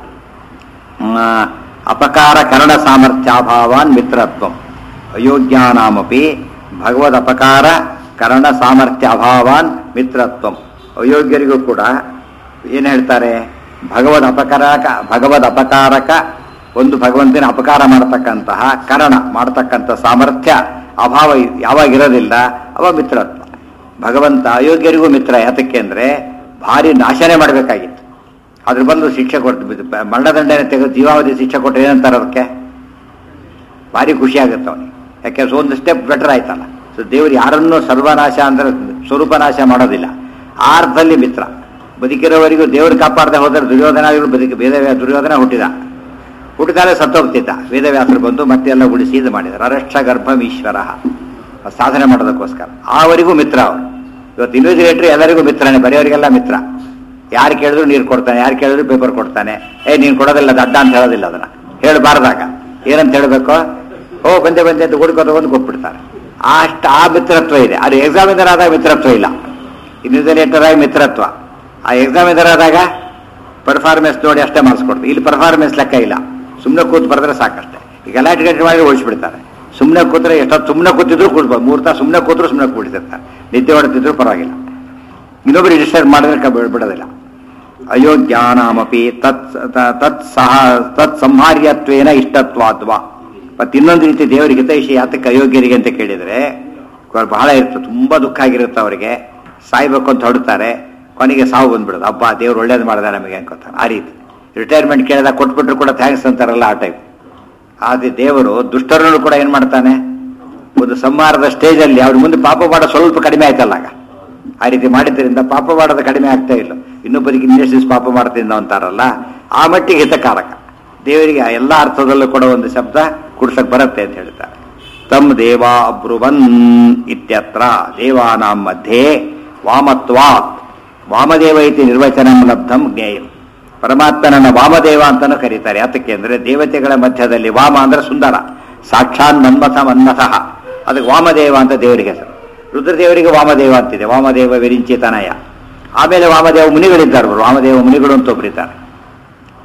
ಆ, ಅಪಕಾರ ಕರಣ ಸಾಮರ್ಥ್ಯಾಭಾವಾನ್ ಮಿತ್ರತ್ವಂ ಅಯೋಗ್ಯಾನಾಮಪಿ ಭಗವದ್ ಅಪಕಾರ ಕರಣ ಸಾಮರ್ಥ್ಯ ಅಭಾವಾನ್ ಮಿತ್ರತ್ವಂ ಅಯೋಗ್ಯರಿಗೂ ಕೂಡ ಏನು ಹೇಳ್ತಾರೆ ಭಗವದ್ ಅಪಕಾರಕ ಭಗವದ್ ಅಪಕಾರಕ ಒಂದು ಭಗವಂತನ ಅಪಕಾರ ಮಾಡತಕ್ಕಂತಹ ಕರಣ ಮಾಡತಕ್ಕಂಥ ಸಾಮರ್ಥ್ಯ ಅಭಾವ ಯಾವಾಗ ಇರೋದಿಲ್ಲ ಅವ ಮಿತ್ರತ್ವ ಭಗವಂತ ಅಯೋಗ್ಯರಿಗೂ ಮಿತ್ರ ಯಾತಕ್ಕೆ ಅಂದ್ರೆ ಭಾರಿ ನಾಶನೇ ಮಾಡಬೇಕಾಗಿತ್ತು ಅದ್ರ ಬಂದು ಶಿಕ್ಷೆ ಕೊಟ್ಟು ಮರಣದಂಡನೆ ತೆಗೆದು ಜೀವಾವಧಿ ಶಿಕ್ಷೆ ಕೊಟ್ಟರೆ ಏನಂತಾರೆ ಅದಕ್ಕೆ ಭಾರಿ ಖುಷಿ ಆಗುತ್ತೆ ಅವನಿಗೆ ಯಾಕೆ ಸೊ ಒಂದು ಸ್ಟೆಪ್ ಬೆಟರ್ ಆಯ್ತಲ್ಲ ಸೊ ದೇವರು ಯಾರನ್ನೂ ಸರ್ವನಾಶ ಅಂದ್ರೆ ಸ್ವರೂಪ ನಾಶ ಮಾಡೋದಿಲ್ಲ ಆ ಅರ್ಥದಲ್ಲಿ ಮಿತ್ರ ಬದುಕಿರೋವರೆಗೂ ದೇವರು ಕಾಪಾಡದೆ ಹೋದರೆ ದುರ್ಯೋಧನಾದಿಗಳು ಬದುಕಿ ವೇದವ್ಯಾಸ ದುರ್ಯೋಧನ ಹುಟ್ಟಿದ ಹುಟ್ಟಿದಾಲೆ ಸತ್ತೋಗ್ತಿದ್ದ ವೇದವ್ಯಾಸರು ಬಂದು ಮತ್ತೆ ಎಲ್ಲ ಉಳಿಸಿ ಇದು ಮಾಡಿದ್ದಾರೆ ಅರಕ್ಷ ಗರ್ಭಂ ಈಶ್ವರ ಸಾಧನೆ ಮಾಡೋದಕ್ಕೋಸ್ಕರ ಆವರಿಗೂ ಮಿತ್ರ ಅವರು ಇವತ್ತು ಇನ್ವಿಜಿಲೇಟರ್ ಎಲ್ಲರಿಗೂ ಮಿತ್ರನೇ ಬರೆಯವರಿಗೆಲ್ಲ ಮಿತ್ರ ಯಾರು ಕೇಳಿದ್ರು ನೀರು ಕೊಡ್ತಾನೆ ಯಾರು ಕೇಳಿದ್ರು ಪೇಪರ್ ಕೊಡ್ತಾನೆ ಏ ನೀನು ಕೊಡೋದಿಲ್ಲ ದಡ್ಡ ಅಂತ ಹೇಳೋದಿಲ್ಲ ಅದನ್ನ ಹೇಳಬಾರ್ದಾಗ ಏನಂತ ಹೇಳಬೇಕು ಓ ಬಂದೆ ಬಂದೆ ಅಂತ ಹುಡುಕ ತಗೊಂಡು ಕೊಟ್ಬಿಡ್ತಾರೆ ಅಷ್ಟು ಆ ಮಿತ್ರತ್ವ ಇದೆ ಅದು ಎಕ್ಸಾಮಿನರ್ ಆದಾಗ ಮಿತ್ರತ್ವ ಇಲ್ಲ ಇನ್ವಿಜಿಲೇಟರ್ ಆಗಿ ಮಿತ್ರತ್ವ ಆ ಎಕ್ಸಾಮಿನರ್ ಆದಾಗ ಪರ್ಫಾರ್ಮೆನ್ಸ್ ನೋಡಿ ಅಷ್ಟೇ ಮಾರ್ಕ್ಸ್ ಕೊಡ್ತಾರೆ ಇಲ್ಲಿ ಪರ್ಫಾರ್ಮೆನ್ಸ್ ಲೆಕ್ಕ ಇಲ್ಲ ಸುಮ್ಮನೆ ಕೂತ್ ಬರೆದ್ರೆ ಸಾಕಷ್ಟೇ ಈಗ ಗಲಾಟೆ ಗಲಾಟೆ ಮಾಡಿ ಓಡಿಸ್ಬಿಡ್ತಾರೆ ಸುಮ್ಮನೆ ಕೂತ್ರೆ ಎಷ್ಟೊತ್ತು ಸುಮ್ಮನೆ ಕೂತಿದ್ರು ಕೂಡ್ಬೋದು ಮೂರು ತಾಸು ಸುಮ್ಮನೆ ಕೂತ್ರು ಸುಮ್ಮನೆ ಕೂಡಿಸಿರ್ತಾರೆ ನಿದ್ದೆ ಹೊಡೆದಿದ್ರು ಪರವಾಗಿಲ್ಲ ಇನ್ನೊಬ್ಬರು ರಿಜಿಸ್ಟರ್ ಮಾಡಿದ್ರೆ ಕ- ಬಿಡ್- ಬಿಡೋದಿಲ್ಲ ಅಯೋಗ್ಯಾನಾಮಪಿ ತತ್ ತ- ತತ್ ಸಹ ತತ್ ಸಂಹಾರ್ಯತ್ವೇನ ಇಷ್ಟತ್ವಾದ್ವಾ ಮತ್ತೆ ಇನ್ನೊಂದು ರೀತಿ ದೇವರಿಗೆ ಹಿತೈಷಿ ಯಾತಕ್ಕೆ ಅಯೋಗ್ಯರಿಗೆ ಅಂತ ಕೇಳಿದ್ರೆ ಅವ್ರು ಬಹಳ ಇರ್ತದೆ ತುಂಬಾ ದುಃಖ ಆಗಿರುತ್ತೆ ಅವರಿಗೆ ಸಾಯ್ಬೇಕು ಅಂತ ಹೊಡ್ತಾರೆ ಕೊನೆಗೆ ಸಾವು ಬಂದ್ಬಿಡೋದು ಹಬ್ಬ ದೇವ್ರು ಒಳ್ಳೇದು ಮಾಡಿದ ನಮಗೆ ಅನ್ಕೋತಾರೆ ಆ ರೀತಿ ರಿಟೈರ್ಮೆಂಟ್ ಕೇಳಿದಾಗ ಕೊಟ್ಬಿಟ್ರು ಕೂಡ ಥ್ಯಾಂಕ್ಸ್ ಅಂತಾರಲ್ಲ ಆ ಟೈಪ್ ಆದ್ರೆ ದೇವರು ದುಷ್ಟರನ್ನು ಕೂಡ ಏನ್ ಮಾಡ್ತಾನೆ ಒಂದು ಸಂಹಾರದ ಸ್ಟೇಜಲ್ಲಿ ಅವ್ರ ಮುಂದೆ ಪಾಪ ಮಾಡೋ ಸ್ವಲ್ಪ ಕಡಿಮೆ ಆಯ್ತಲ್ಲ ಆಗ ಆ ರೀತಿ ಮಾಡಿದ್ರಿಂದ ಪಾಪ ಮಾಡೋದು ಕಡಿಮೆ ಆಗ್ತಾ ಇಲ್ಲ ಇನ್ನೊಬ್ಬರಿಗೆ ಇನ್ನೆಷ್ಟು ಪಾಪ ಮಾಡ್ತಿದ್ದ ಅಂತಾರಲ್ಲ ಆ ಮಟ್ಟಿಗೆ ಹಿತಕಾರಕ ದೇವರಿಗೆ ಆ ಎಲ್ಲ ಅರ್ಥದಲ್ಲೂ ಕೂಡ ಒಂದು ಶಬ್ದ ಕುಡ್ಸಕ್ ಬರುತ್ತೆ ಅಂತ ಹೇಳ್ತಾರೆ ತಮ್ ದೇವ ಅಬ್ರುವನ್ ಇತ್ಯತ್ರ ದೇವಾನಾಂ ಮಧ್ಯೆ ವಾಮತ್ವಾತ್ ವಾಮದೇವ ಇತಿ ನಿರ್ವಚನ ಲಬ್ಧಂ ಜ್ಞೇಯಂ ಪರಮಾತ್ಮನನ್ನ ವಾಮದೇವ ಅಂತಾನು ಕರೀತಾರೆ ಯಾತಕ್ಕೆ ಅಂದ್ರೆ ದೇವತೆಗಳ ಮಧ್ಯದಲ್ಲಿ ವಾಮ ಅಂದ್ರೆ ಸುಂದರ ಸಾಕ್ಷಾತ್ ಮನ್ಮಥ ಮನ್ಮಥಃ ಅದಕ್ಕೆ ವಾಮದೇವ ಅಂತ ದೇವರಿಗೆ ಹೆಸರು ರುದ್ರದೇವರಿಗೆ ವಾಮದೇವ ಅಂತಿದೆ ವಾಮದೇವ ವಿರಿಂಚಿತನಯ ಆಮೇಲೆ ವಾಮದೇವ ಮುನಿಗಳಿದ್ದಾರೆ ಅವರು ವಾಮದೇವ ಮುನಿಗಳು ಅಂತ ಒಬ್ಬರಿದ್ದಾರೆ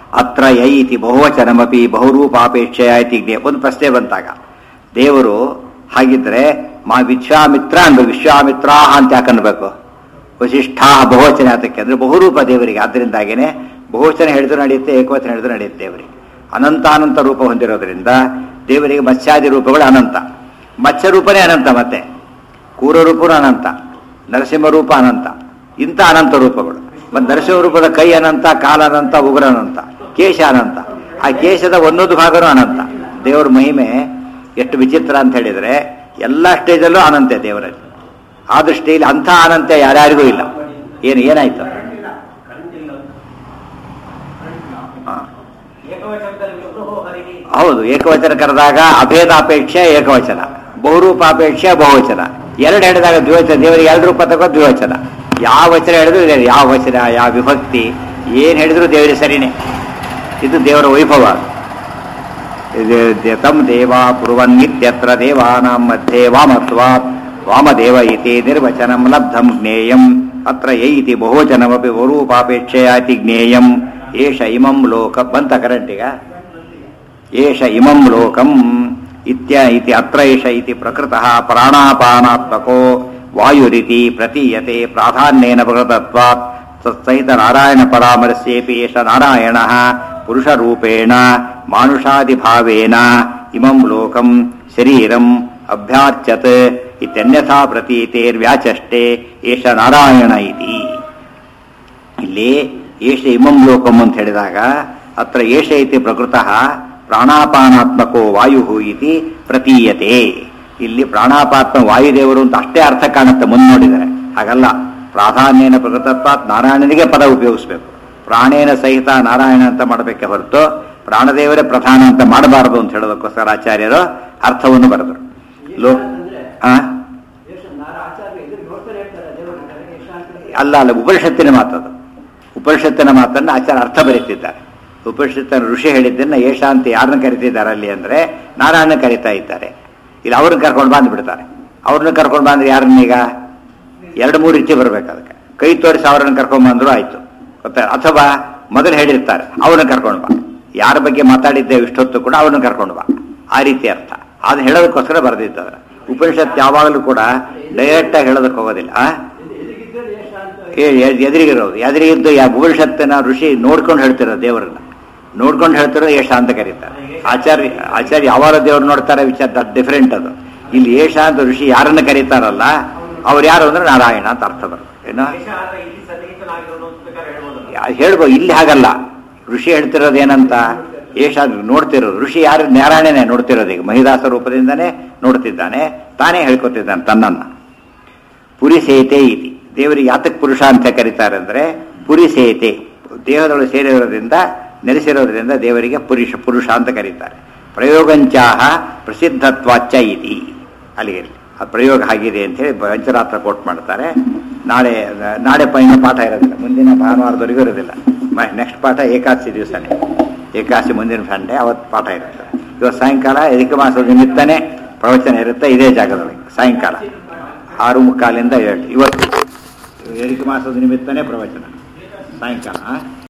ಅತ್ರ ಯೈ ಇತಿ ಬಹುವಚನಮಪಿ ಬಹುರೂಪಾಪೇಕ್ಷೆಯ ಇತಿ ಜ್ಞೇ ಒಂದು ಪ್ರಶ್ನೆ ಬಂತಾಗ ದೇವರು ಹಾಗಿದ್ರೆ ಮಾ ವಿಶ್ವಾಮಿತ್ರ ಅನ್ಬೇಕು ವಿಶ್ವಾಮಿತ್ರ ಅಂತ ಯಾಕೆ ಅನ್ಬೇಕು ವಶಿಷ್ಠ ಬಹುವಚನ ಅದಕ್ಕೆ ಅಂದ್ರೆ ಬಹುರೂಪ ದೇವರಿಗೆ ಆದ್ದರಿಂದಾಗೇನೆ ಬಹುವಚನ ಹೇಳಿದ್ರು ನಡೆಯುತ್ತೆ ಏಕವಚನ ಹೇಳಿದ್ರು ನಡೆಯುತ್ತೆ ದೇವರಿಗೆ ಅನಂತಾನಂತ ರೂಪ ಹೊಂದಿರೋದ್ರಿಂದ ದೇವರಿಗೆ ಮತ್ಸ್ಯಾದಿ ರೂಪಗಳು ಅನಂತ ಮತ್ಸ್ಯ ರೂಪನೇ ಅನಂತ ಮತ್ತೆ ಕೂರ ರೂಪನೂ ಅನಂತ ನರಸಿಂಹ ರೂಪ ಅನಂತ ಇಂಥ ಅನಂತ ರೂಪಗಳು ಮತ್ತೆ ನರಸಿಂಹ ರೂಪದ ಕೈ ಅನಂತ ಕಾಲ ಅನಂತ ಉಗ್ರ ಅನಂತ ಕೇಶ ಅನಂತ ಆ ಕೇಶದ ಒಂದೊಂದು ಭಾಗನೂ ಅನಂತ ದೇವರ ಮಹಿಮೆ ಎಷ್ಟು ವಿಚಿತ್ರ ಅಂತ ಹೇಳಿದ್ರೆ ಎಲ್ಲ ಸ್ಟೇಜಲ್ಲೂ ಅನಂತೆ ದೇವರಲ್ಲಿ ಆ ದೃಷ್ಟಿಯಲ್ಲಿ ಅಂಥ ಅನಂತ ಯಾರ್ಯಾರಿಗೂ ಇಲ್ಲ ಏನು ಏನಾಯ್ತು ಹಾ. ಏಕವಚನದಲ್ಲಿ ವಿಭ್ರುಹೋ ಹರಿಹಿ ಹೌದು ಏಕವಚನ ಕರೆದಾಗ ಅಭೇದಾಪೇಕ್ಷೆ ಏಕವಚನ ಬಹುರೂಪಾಪೇಕ್ಷೆ ಬಹುವಚನ ಎರಡು ಹೇಳಿದಾಗ ದ್ವಿವಚನ ದೇವರಿಗೆ ಎರಡು ರೂಪ ತಗೋ ದ್ವಿವಚನ ಯಾವ ವಚನ ಹೇಳಿದ್ರು ಇದೆ ಯಾವ ವಚನ ಯಾವ ವಿಭಕ್ತಿ ಏನು ಹೇಳಿದ್ರು ದೇವರಿಗೆ ಸರಿನೇ ಇದು ದೇವರ ವೈಭವ ಇದು ದೆ- ತಂ ದೇವ ಕುರುವನ್ ಇತ್ಯತ್ರ ದೇವಾನಾಂ ಮಧ್ಯೆ ವಾಮತ್ವಾತ್ ವಾಮದೇವ ಇತಿ ನಿರ್ವಚನಂ ಲಬ್ಧಂ ಜ್ಞೇಯಂ ಅತ್ರ ಯೈ ಇತಿ ಬಹುವಚನಮಪಿ ಬಹುರೂಪಾಪೇಕ್ಷೆಯ ಇತಿ ಜ್ಞೇಯಂ ಏಷ ಇಮಂ ಲೋಕ ಬಂತ ಕರೆಂಟಿಗ ಏಷ ಇಮಂ ಲೋಕಂ ಇತ್ಯ ಇತಿ ಅತ್ರ ಏಷ ಇತಿ ಪ್ರಕೃತಃ ಪ್ರಾಣಾಪಾನಾತ್ಮಕೋ ವಾಯುರಿತಿ ಪ್ರತೀಯತೆ ಪ್ರಾಧಾನ್ಯೇನ ಪ್ರಕೃತತ್ವಾತ್ ತತ್ಸಹಿತ ನಾರಾಯಣ ಪರಾಮರಸ್ಯೇಪಿ ಏಷ ನಾರಾಯಣಃ ಪುರುಷರೂಪೇಣ ಮಾನುಷಾದಿಭಾವೇನ ಇಮಂ ಲೋಕಂ ಶರೀರಂ ಅಭ್ಯಾರ್ಚತ್ ಇತ್ಯನ್ಯಥಾ ಪ್ರತೀತೇರ್ವ್ಯಾಚಷ್ಟೆ ಏಷ ನಾರಾಯಣ ಇತಿ ಇಲ್ಲಿ ಏಷ ಇಮಂ ಲೋಕಂ ಅಂತ ಹೇಳಿದಾಗ ಅತ್ರ ಏಷ ಇತಿ ಪ್ರಕೃತಃ ಪ್ರಾಣಾಪಾನಾತ್ಮಕೋ ವಾಯು ಇತಿ ಪ್ರತೀಯತೆ ಇಲ್ಲಿ ಪ್ರಾಣಾಪಾತ್ಮ ವಾಯುದೇವರು ಅಂತ ಅಷ್ಟೇ ಅರ್ಥ ಕಾಣುತ್ತೆ ಮುಂದೆ ನೋಡಿದರೆ ಹಾಗಲ್ಲ ಪ್ರಾಧಾನ್ಯನ ಪ್ರಕೃತತ್ವಾತ್ ನಾರಾಯಣನಿಗೆ ಪದ ಉಪಯೋಗಿಸ್ಬೇಕು ಪ್ರಾಣೇನ ಸಹಿತ ನಾರಾಯಣ ಅಂತ ಮಾಡಬೇಕೆ ಹೊರತು ಪ್ರಾಣದೇವರೇ ಪ್ರಧಾನ ಅಂತ ಮಾಡಬಾರದು ಅಂತ ಹೇಳೋದಕ್ಕೋಸ್ಕರ ಆಚಾರ್ಯರು ಅರ್ಥವನ್ನು ಬರೆದರು ಲೋ ಆ ಅಲ್ಲ ಅಲ್ಲ ಉಪನಿಷತ್ತಿನ ಮಾತದು ಉಪನಿಷತ್ತಿನ ಮಾತನ್ನು ಆಚಾರ್ಯ ಅರ್ಥ ಬರೀತಿದ್ದಾರೆ ಉಪನಿಷತ್ತಿನ ಋಷಿ ಹೇಳಿದ್ದನ್ನ ಏಷ ಅಂತ ಯಾರನ್ನ ಕರಿತಿದ್ದಾರೆ ಅಲ್ಲಿ ಅಂದ್ರೆ ನಾರಾಯಣ ಕರಿತಾ ಇದ್ದಾರೆ ಇಲ್ಲಿ ಅವ್ರನ್ನ ಕರ್ಕೊಂಡು ಬಂದು ಬಿಡ್ತಾರೆ ಅವ್ರನ್ನ ಕರ್ಕೊಂಡು ಬಂದ್ರೆ ಯಾರನ್ನೀಗ ಎರಡು ಮೂರು ರೀತಿ ಬರ್ಬೇಕು ಅದಕ್ಕೆ ಕೈ ತೋರಿಸಿ ಅವ್ರನ್ನ ಕರ್ಕೊಂಡ್ ಬಂದ್ರು ಆಯ್ತು ಗೊತ್ತಾ ಅಥವಾ ಮೊದಲು ಹೇಳಿರ್ತಾರೆ ಅವ್ರನ್ನ ಕರ್ಕೊಂಡು ಬಾ ಯಾರ ಬಗ್ಗೆ ಮಾತಾಡಿದ್ದೇವೆ ಇಷ್ಟೊತ್ತು ಕೂಡ ಅವ್ರನ್ನ ಕರ್ಕೊಂಡು ಬಾ ಆ ರೀತಿ ಅರ್ಥ ಅದನ್ನ ಹೇಳೋದಕ್ಕೋಸ್ಕರ ಬರೆದಿದ್ದಾರೆ ಉಪನಿಷತ್ ಯಾವಾಗಲೂ ಕೂಡ ಡೈರೆಕ್ಟ್ ಆಗಿ ಹೇಳೋದಕ್ಕೆ ಹೋಗೋದಿಲ್ಲ ಆ? ಏ- ಎ- ಎದುರಿಗಿರೋದು ಎದುರಿಗಿದ್ದು ಯಾ ಉಪನಿಷತ್ತಿನ ಋಷಿ ನೋಡ್ಕೊಂಡು ಹೇಳ್ತಿರೋ ದೇವರನ್ನ ನೋಡ್ಕೊಂಡು ಹೇಳ್ತಿರೋ ಏಷ ಅಂತ ಕರೀತಾರೆ ಆಚಾರ್ಯ ಆಚಾರ್ಯ ಯಾವಾಗ ದೇವ್ರು ನೋಡ್ತಾರೆ ವಿಚಾರ ಡಿಫರೆಂಟ್ ಅದು ಇಲ್ಲಿ ಏಷ ಅಂತ ಋಷಿ ಯಾರನ್ನ ಕರೀತಾರಲ್ಲ ಅವ್ರು ಯಾರು ಅಂದ್ರೆ ನಾರಾಯಣ ಅಂತ ಅರ್ಥ ಬರುತ್ತೆ ಏನೋ ದೇಶ ಆದ್ರೆ ಇಲ್ಲಿ ಸನ್ನಿಹಿತನಾಗಿರೋನು ಅಂತ ಬೇಕಾದ್ರೆ ಹೇಳ್ಬೋದಲ್ಲ ಯಾ- ಹೇಳ್ಬೋದು ಇಲ್ಲಿ ಹಾಗಲ್ಲ ಋಷಿ ಹೇಳ್ತಿರೋದು ಏನಂತ ಏಷ ನೋಡ್ತಿರೋದು ಋಷಿ ಯಾರು ನಾರಾಯಣನೇ ನೋಡ್ತಿರೋದು ಈಗ ಮಹಿದಾಸ ರೂಪದಿಂದನೇ ನೋಡ್ತಿದ್ದಾನೆ ತಾನೇ ಹೇಳ್ಕೊತಿದ್ದಾನೆ ತನ್ನನ್ನ ಪುರಿಸೇತೆ ಇತಿ ದೇವರಿಗೆ ಯಾತಕ್ ಪುರುಷ ಅಂತ ಕರೀತಾರೆ ಅಂದ್ರೆ ಪುರಿಸೇತೆ ದೇಹದೊಳಗೆ ಸೇರಿರೋದ್ರಿಂದ ನೆಲೆಸಿರೋದ್ರಿಂದ ದೇವರಿಗೆ ಪುರುಷ ಪುರುಷ ಅಂತ ಕರೀತಾರೆ ಪ್ರಯೋಗಂಚಾಹ ಪ್ರಸಿದ್ಧತ್ವಾಚ್ಚ ಇತಿ ಅಲ್ಲಿಗೆ ಆ ಪ್ರಯೋಗ ಆಗಿದೆ ಅಂತ ಹೇಳಿ ಪಂಚರಾತ್ರ ಕೋಟ್ ಮಾಡ್ತಾರೆ ನಾಳೆ ನಾಳೆ ಪೈನ ಪಾಠ ಇರೋದಿಲ್ಲ ಮುಂದಿನ ಭಾನುವಾರದವರೆಗೂ ಇರೋದಿಲ್ಲ ನೆಕ್ಸ್ಟ್ ಪಾಠ ಏಕಾದಶಿ ದಿವಸನೇ ಏಕಾದಶಿ ಮುಂದಿನ ಸಂಡೆ ಅವತ್ತು ಪಾಠ ಇರುತ್ತೆ ಇವತ್ತು ಸಾಯಂಕಾಲ ಎದಿಕ ಮಾಸದ ನಿಮಿತ್ತನೇ ಪ್ರವಚನ ಇರುತ್ತೆ ಇದೇ ಜಾಗದೊಳಗೆ ಸಾಯಂಕಾಲ ಆರು ಮುಕ್ಕಾಲಿಂದ ಏಳು ಇವತ್ತು ಎರಿಕೆ ಮಾಸದ ನಿಮಿತ್ತನೇ ಪ್ರವಚನ ಸಾಯಂಕಾಲ ಆ?